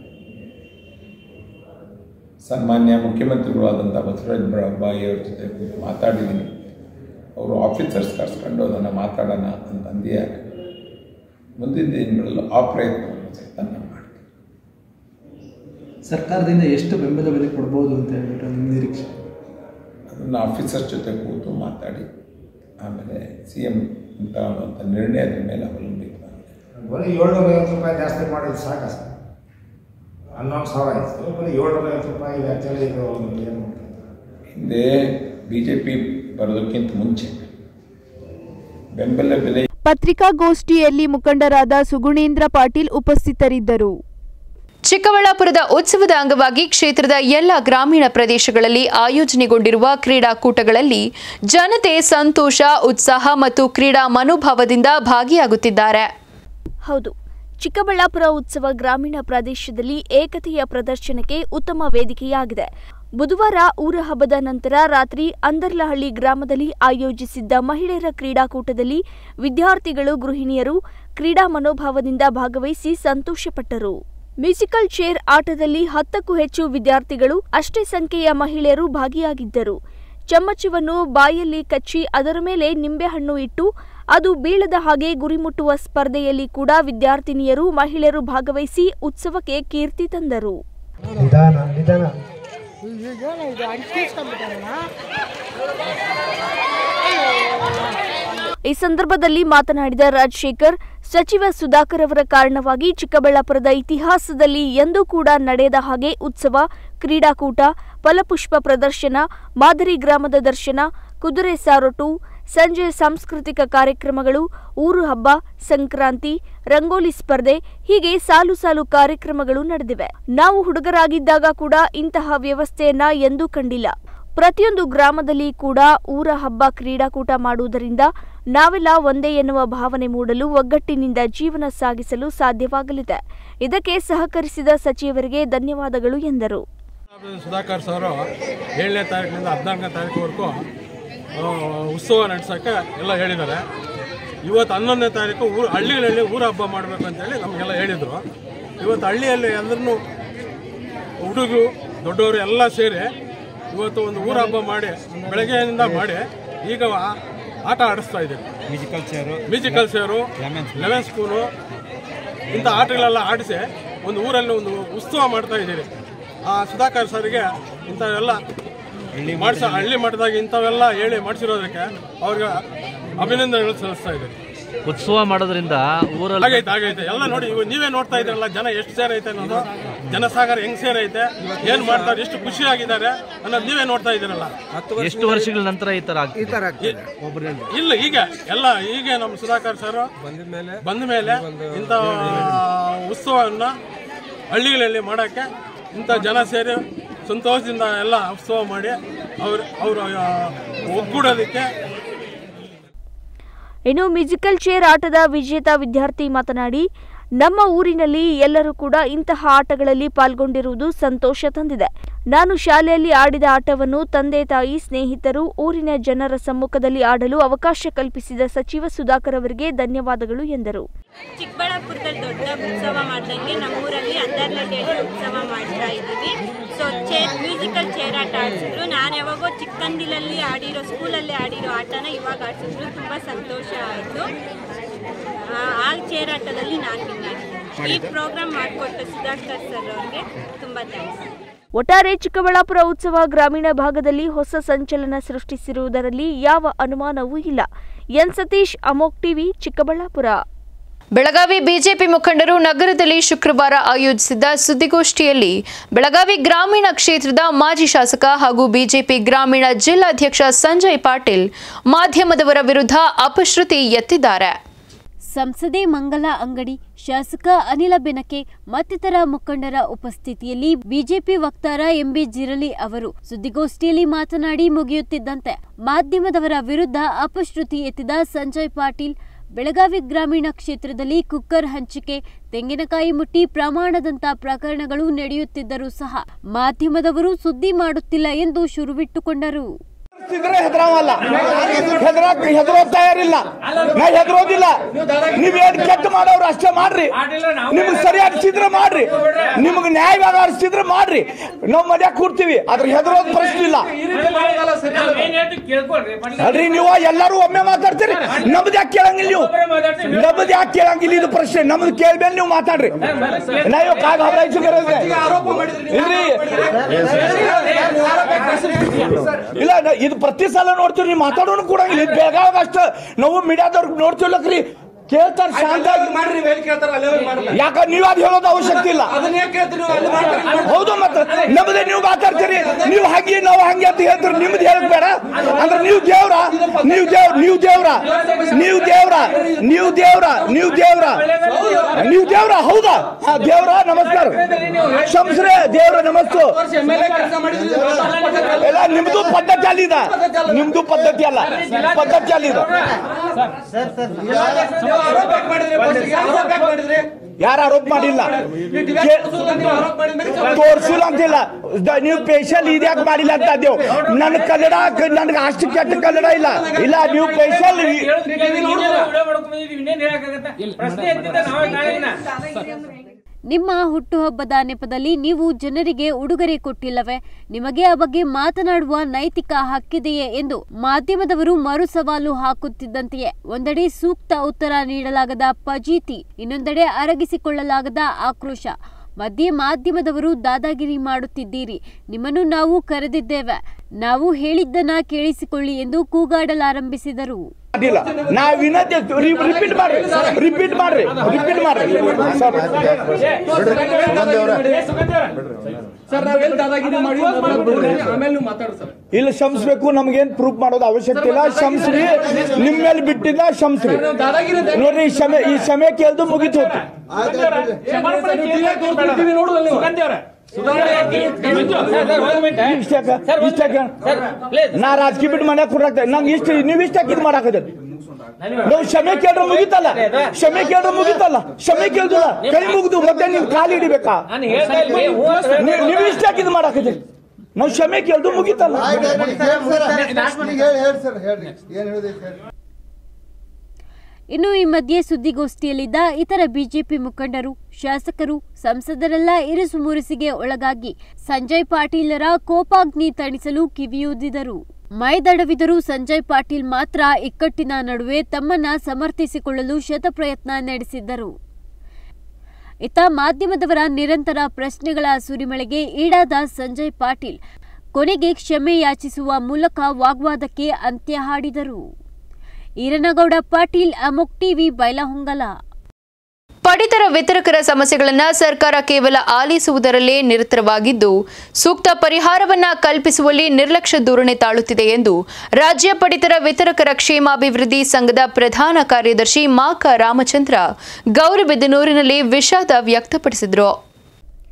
ಸನ್ಮಾನ್ಯ ಮುಖ್ಯಮಂತ್ರಿಗಳಾದಂಥ ಬಸವರಾಜ ಬೊಮ್ಮಾಯಿ ಅವ್ರ ಜೊತೆ ಕೂತು ಮಾತಾಡಿದ್ದೀನಿ ಅವರು ಆಫೀಸರ್ಸ್ ಕರ್ಸ್ಕೊಂಡು ಅದನ್ನು ಮಾತಾಡೋಣ ಅಂತ ಅಂದಿಯ ಮುಂದಿನ ದಿನಗಳಲ್ಲೂ ಆ ಪ್ರಯತ್ನವನ್ನು ಸಹಿತ ನಾವು ಮಾಡ್ತೀವಿ ಸರ್ಕಾರದಿಂದ ಎಷ್ಟು ಬೆಂಬಲ ಬೆಲೆ ಕೊಡ್ಬೋದು ಅಂತ ಹೇಳ್ಬಿಟ್ಟು ನಿಮ್ಮ ನಿರೀಕ್ಷೆ ಅದನ್ನು ಆಫೀಸರ್ ಜೊತೆ ಕೂತು ಮಾತಾಡಿ ಆಮೇಲೆ ಸಿ ಎಮ್ ತಗೊಳ್ಳುವಂಥ ನಿರ್ಣಯದ ಮೇಲೆ ಅವಲಂಬಿತವಾಗಿದೆ ಬರೀ ಏಳ್ನೂರ ಐವತ್ತು ರೂಪಾಯಿ ಜಾಸ್ತಿ ಮಾಡಿದ್ರೆ ಸಾಕ ಸರ್ ಹನ್ನೊಂದು ಸಾವಿರ ಆಯಿತು ಬರೀ ಏಳ್ನೂರ ಐವತ್ತು ರೂಪಾಯಿ ಇದೆ ಆ್ಯಕ್ಚುಲಿ ಇದು ಏನು ಹಿಂದೆ ಬಿ ಜೆ ಪಿ ಬರೋದಕ್ಕಿಂತ ಮುಂಚೆ ಬೆಂಬಲ ಬೆಲೆ ಪತ್ರಿಕಾಗೋಷ್ಠಿಯಲ್ಲಿ ಮುಖಂಡರಾದ ಸುಗುಣೇಂದ್ರ ಪಾಟೀಲ್ ಉಪಸ್ಥಿತರಿದ್ದರು ಚಿಕ್ಕಬಳ್ಳಾಪುರದ ಉತ್ಸವದ ಅಂಗವಾಗಿ ಕ್ಷೇತ್ರದ ಎಲ್ಲ ಗ್ರಾಮೀಣ ಪ್ರದೇಶಗಳಲ್ಲಿ ಆಯೋಜನೆಗೊಂಡಿರುವ ಕ್ರೀಡಾಕೂಟಗಳಲ್ಲಿ ಜನತೆ ಸಂತೋಷ ಉತ್ಸಾಹ ಮತ್ತು ಕ್ರೀಡಾ ಮನೋಭಾವದಿಂದ ಭಾಗಿಯಾಗುತ್ತಿದ್ದಾರೆ ಹೌದು ಚಿಕ್ಕಬಳ್ಳಾಪುರ ಉತ್ಸವ ಗ್ರಾಮೀಣ ಪ್ರದೇಶದಲ್ಲಿ ಏಕತೆಯ ಪ್ರದರ್ಶನಕ್ಕೆ ಉತ್ತಮ ವೇದಿಕೆಯಾಗಿದೆ ಬುಧವಾರ ಊರ ಹಬ್ಬದ ನಂತರ ರಾತ್ರಿ ಅಂದರ್ಲಹಳ್ಳಿ ಗ್ರಾಮದಲ್ಲಿ ಆಯೋಜಿಸಿದ್ದ ಮಹಿಳೆಯರ ಕ್ರೀಡಾಕೂಟದಲ್ಲಿ ವಿದ್ಯಾರ್ಥಿಗಳು ಗೃಹಿಣಿಯರು ಕ್ರೀಡಾ ಮನೋಭಾವದಿಂದ ಭಾಗವಹಿಸಿ ಸಂತೋಷಪಟ್ಟರು ಮ್ಯೂಸಿಕಲ್ ಚೇರ್ ಆಟದಲ್ಲಿ ಹತ್ತಕ್ಕೂ ಹೆಚ್ಚು ವಿದ್ಯಾರ್ಥಿಗಳು ಅಷ್ಟೇ ಸಂಖ್ಯೆಯ ಮಹಿಳೆಯರು ಭಾಗಿಯಾಗಿದ್ದರು ಚಮ್ಮಚವನ್ನು ಬಾಯಲ್ಲಿ ಕಚ್ಚಿ ಅದರ ಮೇಲೆ ನಿಂಬೆಹಣ್ಣು ಇಟ್ಟು ಅದು ಬೀಳದ ಹಾಗೆ ಗುರಿ ಮುಟ್ಟುವ ಸ್ಪರ್ಧೆಯಲ್ಲಿ ಕೂಡ ವಿದ್ಯಾರ್ಥಿನಿಯರು ಮಹಿಳೆಯರು ಭಾಗವಹಿಸಿ ಉತ್ಸವಕ್ಕೆ ಕೀರ್ತಿ ತಂದರು ನಿಧಾನ ನಿಧಾನ ಈ ಸಂದರ್ಭದಲ್ಲಿ ಮಾತನಾಡಿದ ರಾಜಶೇಖರ್ ಸಚಿವ ಸುಧಾಕರ್ ಅವರ ಕಾರಣವಾಗಿ ಚಿಕ್ಕಬಳ್ಳಾಪುರದ ಇತಿಹಾಸದಲ್ಲಿ ಎಂದೂ ಕೂಡ ನಡೆಯದ ಹಾಗೆ ಉತ್ಸವ ಕ್ರೀಡಾಕೂಟ ಫಲಪುಷ್ಪ ಪ್ರದರ್ಶನ ಮಾದರಿ ಗ್ರಾಮದ ದರ್ಶನ ಕುದುರೆ ಸಾರೋಟು ಸಂಜೆ ಸಾಂಸ್ಕೃತಿಕ ಕಾರ್ಯಕ್ರಮಗಳು ಊರು ಹಬ್ಬ ಸಂಕ್ರಾಂತಿ ರಂಗೋಲಿ ಸ್ಪರ್ಧೆ ಹೀಗೆ ಸಾಲು ಸಾಲು ಕಾರ್ಯಕ್ರಮಗಳು ನಡೆದಿವೆ ನಾವು ಹುಡುಗರಾಗಿದ್ದಾಗ ಕೂಡ ಇಂತಹ ವ್ಯವಸ್ಥೆಯನ್ನ ಎಂದೂ ಕಂಡಿಲ್ಲ ಪ್ರತಿಯೊಂದು ಗ್ರಾಮದಲ್ಲಿ ಕೂಡ ಊರ ಹಬ್ಬ ಕ್ರೀಡಾಕೂಟ ಮಾಡುವುದರಿಂದ ನಾವೆಲ್ಲ ಒಂದೇ ಎನ್ನುವ ಭಾವನೆ ಮೂಡಲು ಒಗ್ಗಟ್ಟಿನಿಂದ ಜೀವನ ಸಾಗಿಸಲು ಸಾಧ್ಯವಾಗಲಿದೆ ಇದಕ್ಕೆ ಸಹಕರಿಸಿದ ಸಚಿವರಿಗೆ ಧನ್ಯವಾದಗಳು ಎಂದರು ಸುಧಾಕರ್ ಸರು ಏಳನೇ ತಾರೀಕಿನಿಂದ ಹದಿನಾಲ್ಕನೇ ತಾರೀಕುವರೆಗೂ ಆ, ಉತ್ಸವ ನಡೆಸೋಕ್ಕೆ ಎಲ್ಲ ಹೇಳಿದ್ದಾರೆ ಇವತ್ತು ಹನ್ನೊಂದನೇ ತಾರೀಕು ಊರು ಹಳ್ಳಿಗಳಲ್ಲಿ ಊರ ಹಬ್ಬ ಮಾಡಬೇಕು ಅಂತೇಳಿ ನಮಗೆಲ್ಲ ಹೇಳಿದರು ಇವತ್ತು ಹಳ್ಳಿಯಲ್ಲಿ ಎಲ್ಲರನ್ನೂ ಹುಡುಗರು ದೊಡ್ಡವರು ಎಲ್ಲ ಸೇರಿ ಇವತ್ತು ಒಂದು ಊರ ಹಬ್ಬ ಮಾಡಿ ಬೆಳಗ್ಗೆಯಿಂದ ಮಾಡಿ ಈಗ ಆ- ಆಟ ಆಡಿಸ್ತಾ ಇದ್ದೀವಿ musical chair musical chair lemon spoon ಇಂಥ ಆಟಗಳೆಲ್ಲ ಆಡಿಸಿ ಒಂದು ಊರಲ್ಲಿ ಒಂದು ಉತ್ಸವ ಮಾಡ್ತಾ ಇದ್ದೀರಿ ಆ ಸುಧಾಕರ್ ಸರ್ಗೆ ಇಂಥವೆಲ್ಲ ಮಾಡಿಸ ಹಳ್ಳಿ ಮಟ್ಟದಾಗ ಇಂಥವೆಲ್ಲ ಹೇಳಿ ಮಾಡಿಸಿರೋದಕ್ಕೆ ಅವ್ರಿಗೆ ಅಭಿನಂದನೆಗಳು ಸಲ್ಲಿಸ್ತಾ ಇದ್ದೀವಿ ಉತ್ಸವ ಮಾಡೋದ್ರಿಂದ ಊರಲ್ಲಿ ಆಗೈತೆ ಆಗೈತೆ ಎಲ್ಲ ನೋಡಿ ಇವಾಗ ನೀವೇ ನೋಡ್ತಾ ಇದ್ರಲ್ಲ ಜನ ಎಷ್ಟು ಸೇರೈತೆ ಅನ್ನೋದು ಜನಸಾಗರ ಹೆಂಗ್ ಸೇರೈತೆ ಏನ್ ಮಾಡ್ತಾರೆ ಎಷ್ಟು ಖುಷಿ ಆಗಿದ್ದಾರೆ ಅನ್ನೋದು ನೀವೇ ನೋಡ್ತಾ ಇದ್ದೀರಲ್ಲ ಎಷ್ಟು ವರ್ಷಗಳ ನಂತರ ಈ ತರ ಆಗ್ತದೆ ಇಲ್ಲ ಈಗ ಎಲ್ಲ ಈಗ ನಮ್ಮ ಸುಧಾಕರ್ ಸರ್ ಬಂದ ಮೇಲೆ ಬಂದ ಮೇಲೆ ಇಂಥ ಉತ್ಸವವನ್ನ ಹಳ್ಳಿಗಳಲ್ಲಿ ಮಾಡೋಕ್ಕೆ ಇಂಥ ಜನ ಸೇರಿ ಸಂತೋಷದಿಂದ ಎಲ್ಲ ಉತ್ಸವ ಮಾಡಿ ಅವ್ರು ಅವರು ಒಗ್ಗೂಡೋದಕ್ಕೆ ಇನ್ನು ಮ್ಯೂಸಿಕಲ್ ಚೇರ್ ಆಟದ ವಿಜೇತ ವಿದ್ಯಾರ್ಥಿ ಮಾತನಾಡಿ ನಮ್ಮ ಊರಿನಲ್ಲಿ ಎಲ್ಲರೂ ಕೂಡ ಇಂತಹ ಆಟಗಳಲ್ಲಿ ಪಾಲ್ಗೊಂಡಿರುವುದು ಸಂತೋಷ ತಂದಿದೆ ನಾನು ಶಾಲೆಯಲ್ಲಿ ಆಡಿದ ಆಟವನ್ನು ತಂದೆ ತಾಯಿ ಸ್ನೇಹಿತರು ಊರಿನ ಜನರ ಸಮ್ಮುಖದಲ್ಲಿ ಆಡಲು ಅವಕಾಶ ಕಲ್ಪಿಸಿದ ಸಚಿವ ಸುಧಾಕರ್ ಅವರಿಗೆ ಧನ್ಯವಾದಗಳು ಎಂದರು ಚಿಕ್ಕಬಳ್ಳಾಪುರದಲ್ಲಿ ದೊಡ್ಡ ಉತ್ಸವ ಮಾಡ್ದಂಗೆ ನಮ್ಮೂರಲ್ಲಿ ಅಂದರ್ಲಡ್ಡಿಯಲ್ಲಿ ಉತ್ಸವ ಮಾಡ್ತಾ ಇದ್ದೀವಿ ಸೊ ಚೇರ್ ಮ್ಯೂಸಿಕಲ್ ಚೇರ್ ಆಟ ಆಡಿಸಿದ್ರು ನಾನು ಯಾವಾಗೋ ಚಿಕ್ಕಂದಿಲಲ್ಲಿ ಆಡಿರೋ ಸ್ಕೂಲಲ್ಲಿ ಆಡಿರೋ ಆಟನ ಇವಾಗ ಆಡಿಸಿದ್ರು ತುಂಬ ಸಂತೋಷ ಆಯಿತು ಆ ಚೇರ್ ಆಟದಲ್ಲಿ ನಾನು ವಿನ್ ಆಗಿದ್ದೀನಿ ಈ ಪ್ರೋಗ್ರಾಮ್ ಮಾಡಿಕೊಟ್ಟ ಸುಧಾಕರ್ ಸರ್ ಅವ್ರಿಗೆ ತುಂಬ ಥ್ಯಾಂಕ್ಸ್ ಒಟ್ಟಾರೆ ಚಿಕ್ಕಬಳ್ಳಾಪುರ ಉತ್ಸವ ಗ್ರಾಮೀಣ ಭಾಗದಲ್ಲಿ ಹೊಸ ಸಂಚಲನ ಸೃಷ್ಟಿಸಿರುವುದರಲ್ಲಿ ಯಾವ ಅನುಮಾನವೂ ಇಲ್ಲ ಎನ್ ಸತೀಶ್ ಅಮೋಕ್ ಟಿವಿ ಚಿಕ್ಕಬಳ್ಳಾಪುರ ಬೆಳಗಾವಿ ಬಿಜೆಪಿ ಮುಖಂಡರು ನಗರದಲ್ಲಿ ಶುಕ್ರವಾರ ಆಯೋಜಿಸಿದ್ದ ಸುದ್ದಿಗೋಷ್ಠಿಯಲ್ಲಿ ಬೆಳಗಾವಿ ಗ್ರಾಮೀಣ ಕ್ಷೇತ್ರದ ಮಾಜಿ ಶಾಸಕ ಹಾಗೂ ಬಿಜೆಪಿ ಗ್ರಾಮೀಣ ಜಿಲ್ಲಾಧ್ಯಕ್ಷ ಸಂಜಯ್ ಪಾಟೀಲ್ ಮಾಧ್ಯಮದವರ ವಿರುದ್ಧ ಅಪಶ್ರುತಿ ಎತ್ತಿದ್ದಾರೆ ಸಂಸದೆ ಮಂಗಲ ಅಂಗಡಿ ಶಾಸಕ ಅನಿಲ ಬೆನಕೆ ಮತ್ತಿತರ ಮುಖಂಡರ ಉಪಸ್ಥಿತಿಯಲ್ಲಿ ಬಿಜೆಪಿ ವಕ್ತಾರ ಎಂಬಿ ಜಿರಲಿ ಅವರು ಸುದ್ದಿಗೋಷ್ಠಿಯಲ್ಲಿ ಮಾತನಾಡಿ ಮುಗಿಯುತ್ತಿದ್ದಂತೆ ಮಾಧ್ಯಮದವರ ವಿರುದ್ಧ ಅಪಶ್ರುತಿ ಎತ್ತಿದ ಸಂಜಯ್ ಪಾಟೀಲ್ ಬೆಳಗಾವಿ ಗ್ರಾಮೀಣ ಕ್ಷೇತ್ರದಲ್ಲಿ ಕುಕ್ಕರ್ ಹಂಚಿಕೆ ತೆಂಗಿನಕಾಯಿ ಮುಟ್ಟಿ ಪ್ರಮಾಣದಂತ ಪ್ರಕರಣಗಳು ನಡೆಯುತ್ತಿದ್ದರೂ ಸಹ ಮಾಧ್ಯಮದವರು ಸುದ್ದಿ ಮಾಡುತ್ತಿಲ್ಲ ಎಂದು ಶುರುವಿಟ್ಟುಕೊಂಡರು ಹೆದರಿಸಿದ್ರೆ ಹೆದರಾವಲ್ಲ ಹೆದರಾಕ್ ಹೆದರೋ ತಯಾರಿಲ್ಲ ನಾ ಹೆದರೋದಿಲ್ಲ ನೀವೇನ್ ಕೆಟ್ಟ ಮಾಡೋರು ಅಷ್ಟೇ ಮಾಡ್ರಿ ನಿಮ್ಗೆ ಸರಿಯಾಗಿ ಅನಿಸಿದ್ರೆ ಮಾಡ್ರಿ ನಿಮ್ಗೆ ನ್ಯಾಯವಾಗಿ ಅನಿಸಿದ್ರೆ ಮಾಡ್ರಿ ನಾವು ಮನ್ಯಾಗ ಕೂರ್ತೀವಿ ಅದ್ರ ಹೆದರೋದ್ ಪ್ರಶ್ನೆ ಇಲ್ಲ ಅಲ್ರಿ ನೀವು ಎಲ್ಲರೂ ಒಮ್ಮೆ ಮಾತಾಡ್ತೀರಿ ನಮ್ದು ಯಾಕೆ ಕೇಳಂಗಿಲ್ಲ ನೀವು ನಮ್ದು ಯಾಕೆ ಕೇಳಂಗಿಲ್ಲ ಇದು ಪ್ರಶ್ನೆ ನಮ್ದು ಕೇಳ್ಮೇಲೆ ನೀವು ಮಾತಾಡ್ರಿ ನಾವು ಕಾಗ ಹಬರಾಯ್ಸು ಇಲ್ರಿ ಇಲ್ಲ ನ- ಇದು ಪ್ರತಿ ಸಲ ನೋಡ್ತೀವಿ ನೀವು ಮಾತಾಡೋನು ಕೂಡ ಇಲ್ಲ ಇದು ಬೆಳಗಾವ್ ಅಷ್ಟ ನಾವು ಮೀಡಿಯಾದವ್ರಿಗೆ ನೋಡ್ತಿಲ್ಲಕ್ರಿ ಕೇಳ್ತಾರೆ ಶಾಂತಾಗಿ ಮಾಡ್ರಿ ಮೇಲೆ ಕೇಳ್ತಾರ ಅಲ್ಲೇ ಹೋಗಿ ಮಾಡ್ರಿ ಯಾಕ ನೀವ್ ಅದು ಹೇಳೋದು ಅವಶ್ಯಕತೆ ಇಲ್ಲ ಅದನ್ನ ಯಾಕೆ ಕೇಳ್ತೀರಿ ನೀವು ಅಲ್ಲಿ ಮಾಡ್ರಿ ಹೌದು ಮತ್ತೆ ನಮ್ದೇ ನೀವು ಮಾತಾಡ್ತೀರಿ ನೀವು ಹಂಗೆ ನಾವು ಹಂಗೆ ಅಂತ ಹೇಳ್ತೀರಿ ನಿಮ್ದು ಹೇಳಕ್ ಬೇಡ ಅಂದ್ರೆ ನೀವು ದೇವ್ರ ನೀವು ದೇವ್ ನೀವು ದೇವ್ರ ನೀವು ದೇವ್ರ ನೀವು ದೇವ್ರ ನೀವು ದೇವ್ರ ನೀವು ದೇವ್ರ ಹೌದಾ ಹಾ ದೇವ್ರ ನಮಸ್ಕಾರ ಶಂಸ್ರೆ ದೇವ್ರ ನಮಸ್ತು ಎಲ್ಲ ನಿಮ್ದು ಪದ್ಧತಿ ಅಲ್ಲಿದ ನಿಮ್ದು ಪದ್ಧತಿ ಅಲ್ಲ ಪದ್ಧತಿ ಅಲ್ಲಿದ ಆರೋಪ ಯಾಕ್ ಮಾಡಿದ್ರಿ ಫಸ್ಟಿಗೆ? ಆರೋಪ ಯಾಕ್ ಮಾಡಿದ್ರಿ ಯಾರು ಆರೋಪ ಮಾಡಿಲ್ಲ ತೋರ್ಸಿಲ್ಲ ಅಂತಿಲ್ಲ ದ- ನೀವು ಸ್ಪೆಷಲ್ ಇದ್ಯಾಕೆ ಮಾಡಿಲ್ಲ ಅಂತ ಅದೇವು ನನ್ನ ಕನ್ನಡ ನನ್ಗೆ ಅಷ್ಟು ಕೆಟ್ಟ ಕನ್ನಡ ಇಲ್ಲ ಇಲ್ಲ ನೀವು ಸ್ಪೆಷಲ್ ನಿಮ್ಮ ಹುಟ್ಟುಹಬ್ಬದ ನೆಪದಲ್ಲಿ ನೀವು ಜನರಿಗೆ ಉಡುಗೊರೆ ಕೊಟ್ಟಿಲ್ಲವೇ ನಿಮಗೆ ಆ ಬಗ್ಗೆ ಮಾತನಾಡುವ ನೈತಿಕ ಹಕ್ಕಿದೆಯೇ ಎಂದು ಮಾಧ್ಯಮದವರು ಮರು ಸವಾಲು ಹಾಕುತ್ತಿದ್ದಂತೆಯೇ ಒಂದೆಡೆ ಸೂಕ್ತ ಉತ್ತರ ನೀಡಲಾಗದ ಫಜೀತಿ ಇನ್ನೊಂದೆಡೆ ಅರಗಿಸಿಕೊಳ್ಳಲಾಗದ ಆಕ್ರೋಶ ಮಧ್ಯೆ ಮಾಧ್ಯಮದವರು ದಾದಾಗಿರಿ ಮಾಡುತ್ತಿದ್ದೀರಿ ನಿಮ್ಮನ್ನು ನಾವು ಕರೆದಿದ್ದೇವೆ ನಾವು ಹೇಳಿದ್ದನ್ನ ಕೇಳಿಸಿಕೊಳ್ಳಿ ಎಂದು ಕೂಗಾಡಲಾರಂಭಿಸಿದರು ಮಾಡಿಲ್ಲ ನಾವು ವಿನಂತಿ ರಿಪೀಟ್ ಮಾಡ್ರಿ ರಿಪೀಟ್ ಮಾಡ್ರಿ ರಿಪೀಟ್ ಮಾಡ್ರಿ ಸರ್ ನಾವೆಲ್ಲ ದಾದಾಗಿರಿ ಮಾಡಿ ಆಮೇಲೆ ನೀವು ಮಾತಾಡಿ ಸರ್ ಇಲ್ಲ ಶಂಸ್ಬೇಕು ನಮ್ಗೇನ್ ಪ್ರೂಫ್ ಮಾಡೋದು ಅವಶ್ಯಕತೆ ಇಲ್ಲ ಶಂಸ್ರಿ ನಿಮ್ ಮೇಲೆ ಬಿಟ್ಟಿಲ್ಲ ಶಂಸ್ರಿ ನೋಡ್ರಿ ಈ ಸಮಯ ಈ ಸಮಯ ಕೇಳ್ದು ಮುಗಿತು ನಾ ರಾಜಕೀಯ ಬಿಟ್ಟು ಮನೆ ಕೊಡಾಕ್ತ ನಂಗೆ ಇಷ್ಟ ನೀವ್ ಇಷ್ಟ ಇದು ಮಾಡಾಕದ ನಾವು ಕ್ಷಮೆ ಕೇಳ್ರೆ ಮುಗಿತಲ್ಲ ಕ್ಷಮೆ ಕೇಳ್ರೆ ಮುಗಿತಲ್ಲ ಕ್ಷಮೆ ಕೇಳ್ದಲ್ಲ ಕೈ ಮುಗಿದು ಮತ್ತೆ ನೀವು ಕಾಲು ಹಿಡಿಬೇಕಾ ನೀವ್- ನೀವ್ ಇಷ್ಟ ಇದು ಮಾಡಾಕದ್ರಿ ನಾವು ಕ್ಷಮೆ ಕೇಳ್ದು ಮುಗಿತಲ್ಲ ಇನ್ನು ಈ ಮಧ್ಯೆ ಸುದ್ದಿಗೋಷ್ಠಿಯಲ್ಲಿದ್ದ ಇತರ ಬಿಜೆಪಿ ಮುಖಂಡರು ಶಾಸಕರು ಸಂಸದರೆಲ್ಲ ಇರಿಸು ಮುರಿಸಿಗೆ ಒಳಗಾಗಿ ಸಂಜಯ್ ಪಾಟೀಲರ ಕೋಪಾಗ್ನಿ ತಣಿಸಲು ಕಿವಿಯೂದಿದರು ಮೈದಡವಿದರೂ ಸಂಜಯ್ ಪಾಟೀಲ್ ಮಾತ್ರ ಇಕ್ಕಟ್ಟಿನ ನಡುವೆ ತಮ್ಮನ್ನ ಸಮರ್ಥಿಸಿಕೊಳ್ಳಲು ಶತಪ್ರಯತ್ನ ನಡೆಸಿದ್ದರು ಇತ್ತ ಮಾಧ್ಯಮದವರ ನಿರಂತರ ಪ್ರಶ್ನೆಗಳ ಸುರಿಮಳೆಗೆ ಈಡಾದ ಸಂಜಯ್ ಪಾಟೀಲ್ ಕೊನೆಗೆ ಕ್ಷಮೆ ಯಾಚಿಸುವ ಮೂಲಕ ವಾಗ್ವಾದಕ್ಕೆ ಅಂತ್ಯ ಹಾಡಿದರು ಈರನಗೌಡ ಪಾಟೀಲ್ ಅಮೋಕ್ ಟಿವಿ ಬೈಲಹೊಂಗಲ ಪಡಿತರ ವಿತರಕರ ಸಮಸ್ಯೆಗಳನ್ನು ಸರ್ಕಾರ ಕೇವಲ ಆಲಿಸುವುದರಲ್ಲೇ ನಿರತವಾಗಿದ್ದು ಸೂಕ್ತ ಪರಿಹಾರವನ್ನ ಕಲ್ಪಿಸುವಲ್ಲಿ ನಿರ್ಲಕ್ಷ್ಯ ಧೋರಣೆ ತಾಳುತ್ತಿದೆ ಎಂದು ರಾಜ್ಯ ಪಡಿತರ ವಿತರಕರ ಕ್ಷೇಮಾಭಿವೃದ್ಧಿ ಸಂಘದ ಪ್ರಧಾನ ಕಾರ್ಯದರ್ಶಿ ಮಾಕ ರಾಮಚಂದ್ರ ಗೌರಿಬಿದನೂರಿನಲ್ಲಿ ವಿಷಾದ ವ್ಯಕ್ತಪಡಿಸಿದರು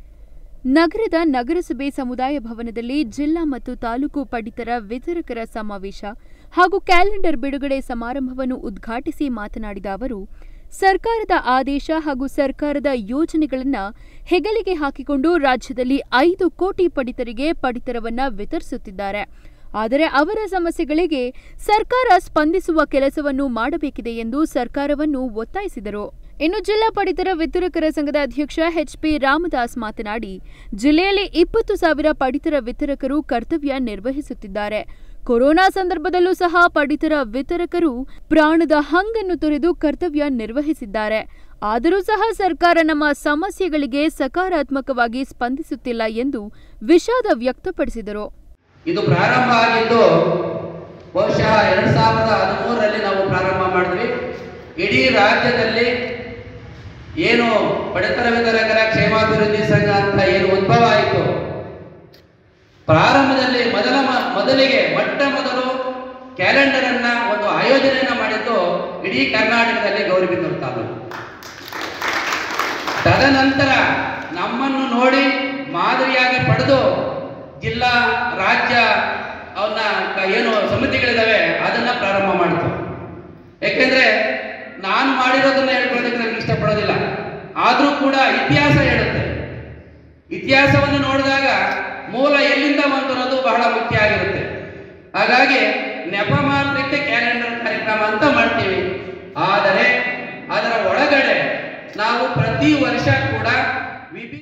ನಗರದ ನಗರಸಭೆ ಸಮುದಾಯ ಭವನದಲ್ಲಿ ಜಿಲ್ಲಾ ಮತ್ತು ತಾಲೂಕು ಪಡಿತರ ವಿತರಕರ ಸಮಾವೇಶ ಹಾಗೂ ಕ್ಯಾಲೆಂಡರ್ ಬಿಡುಗಡೆ ಸಮಾರಂಭವನ್ನು ಉದ್ಘಾಟಿಸಿ ಮಾತನಾಡಿದ ಅವರು ಸರ್ಕಾರದ ಆದೇಶ ಹಾಗೂ ಸರ್ಕಾರದ ಯೋಜನೆಗಳನ್ನು ಹೆಗಲಿಗೆ ಹಾಕಿಕೊಂಡು ರಾಜ್ಯದಲ್ಲಿ ಐದು ಕೋಟಿ ಪಡಿತರಿಗೆ ಪಡಿತರವನ್ನ ವಿತರಿಸುತ್ತಿದ್ದಾರೆ ಆದರೆ ಅವರ ಸಮಸ್ಯೆಗಳಿಗೆ ಸರ್ಕಾರ ಸ್ಪಂದಿಸುವ ಕೆಲಸವನ್ನು ಮಾಡಬೇಕಿದೆ ಎಂದು ಸರ್ಕಾರವನ್ನು ಒತ್ತಾಯಿಸಿದರು ಇನ್ನು ಜಿಲ್ಲಾ ಪಡಿತರ ವಿತರಕರ ಸಂಘದ ಅಧ್ಯಕ್ಷ ಎಚ್ಪಿ ರಾಮದಾಸ್ ಮಾತನಾಡಿ ಜಿಲ್ಲೆಯಲ್ಲಿ ಇಪ್ಪತ್ತು ಸಾವಿರ ಪಡಿತರ ವಿತರಕರು ಕರ್ತವ್ಯ ನಿರ್ವಹಿಸುತ್ತಿದ್ದಾರೆ ಕೊರೋನಾ ಸಂದರ್ಭದಲ್ಲೂ ಸಹ ಪಡಿತರ ವಿತರಕರು ಪ್ರಾಣದ ಹಂಗನ್ನು ತೊರೆದು ಕರ್ತವ್ಯ ನಿರ್ವಹಿಸಿದ್ದಾರೆ ಆದರೂ ಸಹ ಸರ್ಕಾರ ನಮ್ಮ ಸಮಸ್ಯೆಗಳಿಗೆ ಸಕಾರಾತ್ಮಕವಾಗಿ ಸ್ಪಂದಿಸುತ್ತಿಲ್ಲ ಎಂದು ವಿಷಾದ ವ್ಯಕ್ತಪಡಿಸಿದರು ಇದು ಪ್ರಾರಂಭ ಆಗಿದ್ದು ಬಹುಶಃ ಎರಡು ಸಾವಿರದ ಹದಿಮೂರರಲ್ಲಿ ನಾವು ಪ್ರಾರಂಭ ಮಾಡಿದ್ವಿ ಇಡೀ ರಾಜ್ಯದಲ್ಲಿ ಏನು ಪಡಿತರ ವಿತರಕರ ಕ್ಷೇಮಾಭಿವೃದ್ಧಿ ಸಂಘ ಅಂತ ಏನು ಉದ್ಭವ ಆಯಿತು ಪ್ರಾರಂಭದಲ್ಲಿ ಮೊದಲ ಮ- ಮೊದಲಿಗೆ ಮೊಟ್ಟ ಮೊದಲು ಕ್ಯಾಲೆಂಡರ್ ಅನ್ನ ಒಂದು ಆಯೋಜನೆಯನ್ನ ಮಾಡಿದ್ದು ಇಡೀ ಕರ್ನಾಟಕದಲ್ಲಿ ಗೌರಿಬಿದೂರು ತಾಲೂಕು ತದನಂತರ ನಮ್ಮನ್ನು ನೋಡಿ ಮಾದರಿಯಾಗಿ ಪಡೆದು ಜಿಲ್ಲಾ ರಾಜ್ಯ ಅವನ್ನ ಕ- ಏನು ಸಮಿತಿಗಳಿದಾವೆ ಅದನ್ನ ಪ್ರಾರಂಭ ಮಾಡಿತು ಯಾಕೆಂದ್ರೆ ನಾನು ಮಾಡಿರೋದನ್ನ ಹೇಳ್ಕೊಳ್ಳೋದಕ್ಕೆ ನನಗೆ ಇಷ್ಟಪಡೋದಿಲ್ಲ ಆದರೂ ಕೂಡ ಇತಿಹಾಸ ಹೇಳುತ್ತೆ ಇತಿಹಾಸವನ್ನು ನೋಡಿದಾಗ ಮೂಲ ಎಲ್ಲಿಂದ ಬಂತು ಅನ್ನೋದು ಬಹಳ ಮುಖ್ಯ ಆಗಿರುತ್ತೆ ಹಾಗಾಗಿ ನೆಪ ಮಾತ್ರಕ್ಕೆ ಕ್ಯಾಲೆಂಡರ್ ಕಾರ್ಯಕ್ರಮ ಅಂತ ಮಾಡ್ತೀವಿ ಆದರೆ ಅದರ ಒಳಗಡೆ ನಾವು ಪ್ರತಿ ವರ್ಷ ಕೂಡ ವಿಭಿನ್ನ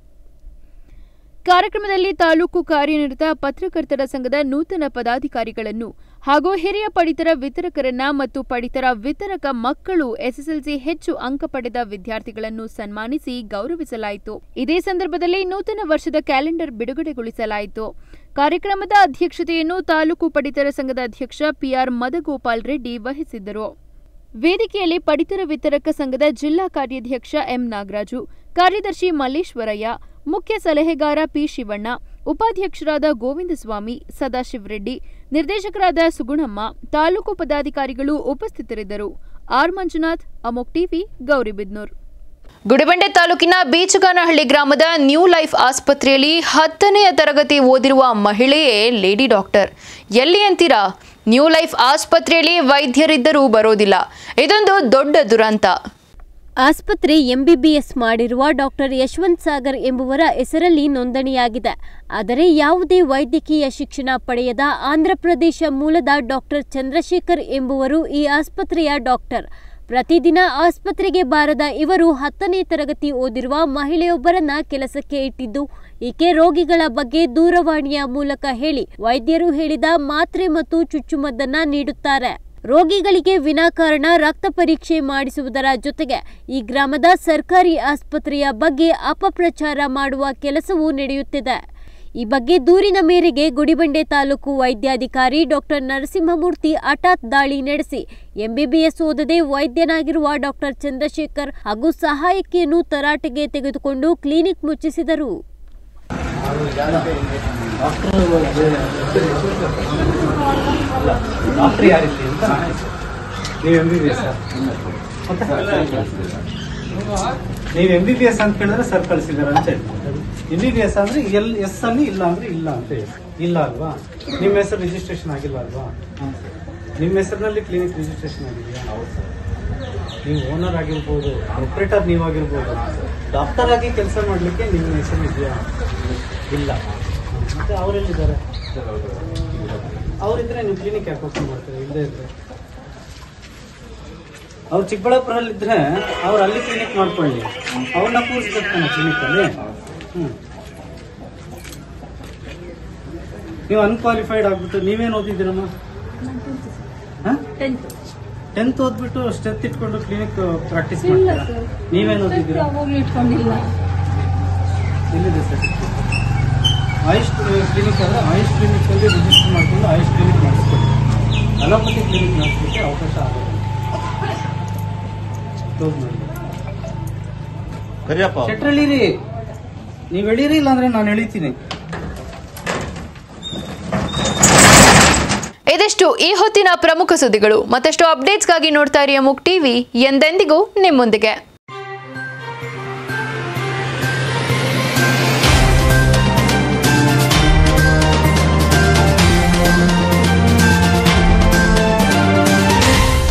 ಕಾರ್ಯಕ್ರಮದಲ್ಲಿ ತಾಲೂಕು ಕಾರ್ಯನಿರತ ಪತ್ರಕರ್ತರ ಸಂಘದ ನೂತನ ಪದಾಧಿಕಾರಿಗಳನ್ನು ಹಾಗೂ ಹಿರಿಯ ಪಡಿತರ ವಿತರಕರನ್ನ ಮತ್ತು ಪಡಿತರ ವಿತರಕ ಮಕ್ಕಳು ಎಸ್ಎಸ್ಎಲ್ಸಿ ಹೆಚ್ಚು ಅಂಕ ಪಡೆದ ವಿದ್ಯಾರ್ಥಿಗಳನ್ನು ಸನ್ಮಾನಿಸಿ ಗೌರವಿಸಲಾಯಿತು ಇದೇ ಸಂದರ್ಭದಲ್ಲಿ ನೂತನ ವರ್ಷದ ಕ್ಯಾಲೆಂಡರ್ ಬಿಡುಗಡೆಗೊಳಿಸಲಾಯಿತು ಕಾರ್ಯಕ್ರಮದ ಅಧ್ಯಕ್ಷತೆಯನ್ನು ತಾಲೂಕು ಪಡಿತರ ಸಂಘದ ಅಧ್ಯಕ್ಷ ಪಿಆರ್ ಮದಗೋಪಾಲ್ ರೆಡ್ಡಿ ವಹಿಸಿದ್ದರು ವೇದಿಕೆಯಲ್ಲಿ ಪಡಿತರ ವಿತರಕ ಸಂಘದ ಜಿಲ್ಲಾ ಕಾರ್ಯಾಧ್ಯಕ್ಷ ಎಂ ನಾಗರಾಜು ಕಾರ್ಯದರ್ಶಿ ಮಲ್ಲೇಶ್ವರಯ್ಯ ಮುಖ್ಯ ಸಲಹೆಗಾರ ಪಿ ಶಿವಣ್ಣ ಉಪಾಧ್ಯಕ್ಷರಾದ ಗೋವಿಂದಸ್ವಾಮಿ ಸದಾಶಿವ್ ರೆಡ್ಡಿ ನಿರ್ದೇಶಕರಾದ ಸುಗುಣಮ್ಮ ತಾಲೂಕು ಪದಾಧಿಕಾರಿಗಳು ಉಪಸ್ಥಿತರಿದ್ದರು ಆರ್ ಮಂಜುನಾಥ್ ಅಮೋಕ್ ಟಿವಿ ಗೌರಿಬಿದ್ನೂರ್ ಗುಡಿಬಂಡೆ ತಾಲೂಕಿನ ಬೀಚಗಾನಹಳ್ಳಿ ಗ್ರಾಮದ ನ್ಯೂ ಲೈಫ್ ಆಸ್ಪತ್ರೆಯಲ್ಲಿ ಹತ್ತನೆಯ ತರಗತಿ ಓದಿರುವ ಮಹಿಳೆಯೇ ಲೇಡಿ ಡಾಕ್ಟರ್ ಎಲ್ಲಿ ಅಂತೀರಾ ನ್ಯೂ ಲೈಫ್ ಆಸ್ಪತ್ರೆಯಲ್ಲಿ ವೈದ್ಯರಿದ್ದರೂ ಬರೋದಿಲ್ಲ ಇದೊಂದು ದೊಡ್ಡ ದುರಂತ ಆಸ್ಪತ್ರೆ ಎಂಬಿಬಿಎಸ್ ಮಾಡಿರುವ ಡಾಕ್ಟರ್ ಯಶವಂತ್ ಸಾಗರ್ ಎಂಬುವರ ಹೆಸರಲ್ಲಿ ನೋಂದಣಿಯಾಗಿದೆ ಆದರೆ ಯಾವುದೇ ವೈದ್ಯಕೀಯ ಶಿಕ್ಷಣ ಪಡೆಯದ ಆಂಧ್ರಪ್ರದೇಶ ಮೂಲದ ಡಾಕ್ಟರ್ ಚಂದ್ರಶೇಖರ್ ಎಂಬುವರು ಈ ಆಸ್ಪತ್ರೆಯ ಡಾಕ್ಟರ್ ಪ್ರತಿದಿನ ಆಸ್ಪತ್ರೆಗೆ ಬಾರದ ಇವರು ಹತ್ತನೇ ತರಗತಿ ಓದಿರುವ ಮಹಿಳೆಯೊಬ್ಬರನ್ನ ಕೆಲಸಕ್ಕೆ ಇಟ್ಟಿದ್ದು ಈಕೆ ರೋಗಿಗಳ ಬಗ್ಗೆ ದೂರವಾಣಿಯ ಮೂಲಕ ಹೇಳಿ ವೈದ್ಯರು ಹೇಳಿದ ಮಾತ್ರೆ ಮತ್ತು ಚುಚ್ಚುಮದ್ದನ್ನ ನೀಡುತ್ತಾರೆ ರೋಗಿಗಳಿಗೆ ವಿನಾಕಾರಣ ರಕ್ತ ಪರೀಕ್ಷೆ ಮಾಡಿಸುವುದರ ಜೊತೆಗೆ ಈ ಗ್ರಾಮದ ಸರ್ಕಾರಿ ಆಸ್ಪತ್ರೆಯ ಬಗ್ಗೆ ಅಪಪ್ರಚಾರ ಮಾಡುವ ಕೆಲಸವೂ ನಡೆಯುತ್ತಿದೆ ಈ ಬಗ್ಗೆ ದೂರಿನ ಮೇರೆಗೆ ಗುಡಿಬಂಡೆ ತಾಲೂಕು ವೈದ್ಯಾಧಿಕಾರಿ ಡಾಕ್ಟರ್ ನರಸಿಂಹಮೂರ್ತಿ ಹಠಾತ್ ದಾಳಿ ನಡೆಸಿ ಎಂಬಿಬಿಎಸ್ ಓದದೆ ವೈದ್ಯನಾಗಿರುವ ಡಾಕ್ಟರ್ ಚಂದ್ರಶೇಖರ್ ಹಾಗೂ ಸಹಾಯಕಿಯನ್ನು ತರಾಟೆಗೆ ತೆಗೆದುಕೊಂಡು ಕ್ಲಿನಿಕ್ ಮುಚ್ಚಿಸಿದರು ಡಾಕ್ಟ್ರ್ ಯಾರಿಲ್ಲಿ ಅಂತ ನೀವು ಎಂ ಬಿ ಬಿ ಎಸ್ ನೀವು ಎಂ ಬಿ ಬಿ ಎಸ್ ಅಂತ ಕೇಳಿದ್ರೆ ಸರ್ ಕಳಿಸಿದಾರೆ ಅಂತ ಹೇಳಿ ಎಂ ಬಿ ಬಿ ಎಸ್ ಅಂದ್ರೆ ಎಲ್ ಎಸ್ ಅಲ್ಲಿ ಇಲ್ಲ ಅಂದ್ರೆ ಇಲ್ಲ ಅಂತ ಹೇಳಿ ಇಲ್ಲ ಅಲ್ವಾ ನಿಮ್ಮ ಹೆಸರು ರಿಜಿಸ್ಟ್ರೇಷನ್ ಆಗಿಲ್ಲ ಅಲ್ವಾ ನಿಮ್ಮ ಹೆಸರಿನಲ್ಲಿ ಕ್ಲಿನಿಕ್ ರಿಜಿಸ್ಟ್ರೇಷನ್ ಆಗಿದೆಯಾ ನೀವು ಓನರ್ ಆಗಿರ್ಬೋದು ಆಪರೇಟರ್ ನೀವಾಗಿರ್ಬೋದು ಡಾಕ್ಟರ್ ಆಗಿ ಕೆಲಸ ಮಾಡಲಿಕ್ಕೆ ನಿಮ್ಮ ಹೆಸರು ಇದೆಯಾ ಇಲ್ಲ ಮತ್ತೆ ಅವರೆಲ್ಲಿದ್ದಾರೆ ಅವರಿದ್ರೆ ನೀವು ಕ್ಲಿನಿಕ್ ಯಾಕೆ ಓಪನ್ ಮಾಡ್ತೀರಾ ಇಲ್ಲದೆ ಇದ್ರೆ ಅವ್ರು ಚಿಕ್ಕಬಳ್ಳಾಪುರಲ್ಲಿ ಇದ್ರೆ ಅವ್ರು ಅಲ್ಲಿ ಕ್ಲಿನಿಕ್ ಮಾಡ್ಕೊಳ್ಳಿ ಅವ್ರನ್ನ ಕೂರಿಸ್ಬೇಕು ಕ್ಲಿನಿಕ್ ಅಲ್ಲಿ ಹ್ಮ್ ನೀವು ಅನ್ಕ್ವಾಲಿಫೈಡ್ ಆಗ್ಬಿಟ್ಟು ನೀವೇನು ಓದಿದ್ದೀರಮ್ಮ ಟೆಂತ್ ಓದ್ಬಿಟ್ಟು ಸ್ಟೆತ್ ಇಟ್ಕೊಂಡು ಕ್ಲಿನಿಕ್ ಪ್ರಾಕ್ಟೀಸ್ ಮಾಡ್ತೀರಾ ನೀವೇನು ಓದಿದ್ದೀರಾ ಇಟ್ಕೊಂಡಿಲ್ಲ ಎಲ್ಲಿದೆ ಸರ್ ಆಯುಷ್ ಕ್ಲಿನಿಕ್ ಅಂದ್ರೆ ಆಯುಷ್ ಕ್ಲಿನಿಕ್ ಅಲ್ಲಿ ರಿಜಿಸ್ಟರ್ ಮಾಡ್ಕೊಂಡು ಆಯುಷ್ ಕ್ಲಿನಿಕ್ ಮಾಡಿಸ್ಕೊಳ್ಳಿ ಅಲೋಪತಿ ಕ್ಲಿನಿಕ್ ಮಾಡಿಸ್ಲಿಕ್ಕೆ ಅವಕಾಶ ಆಗೋದು ಕ್ಲೋಸ್ ಮಾಡಿ ಶೆಟ್ರ್ ಎಳೀರಿ ನೀವು ಎಳೀರಿ ಇಲ್ಲಾಂದ್ರೆ ನಾನು ಎಳಿತೀನಿ ಇದಿಷ್ಟು ಈ ಹೊತ್ತಿನ ಪ್ರಮುಖ ಸುದ್ದಿಗಳು ಮತ್ತಷ್ಟು ಅಪ್ಡೇಟ್ಸ್ಗಾಗಿ ನೋಡ್ತಾ ಇರಿ ಅಮುಕ್ ಟಿವಿ ಎಂದೆಂದಿಗೂ ನಿಮ್ಮೊಂದಿಗೆ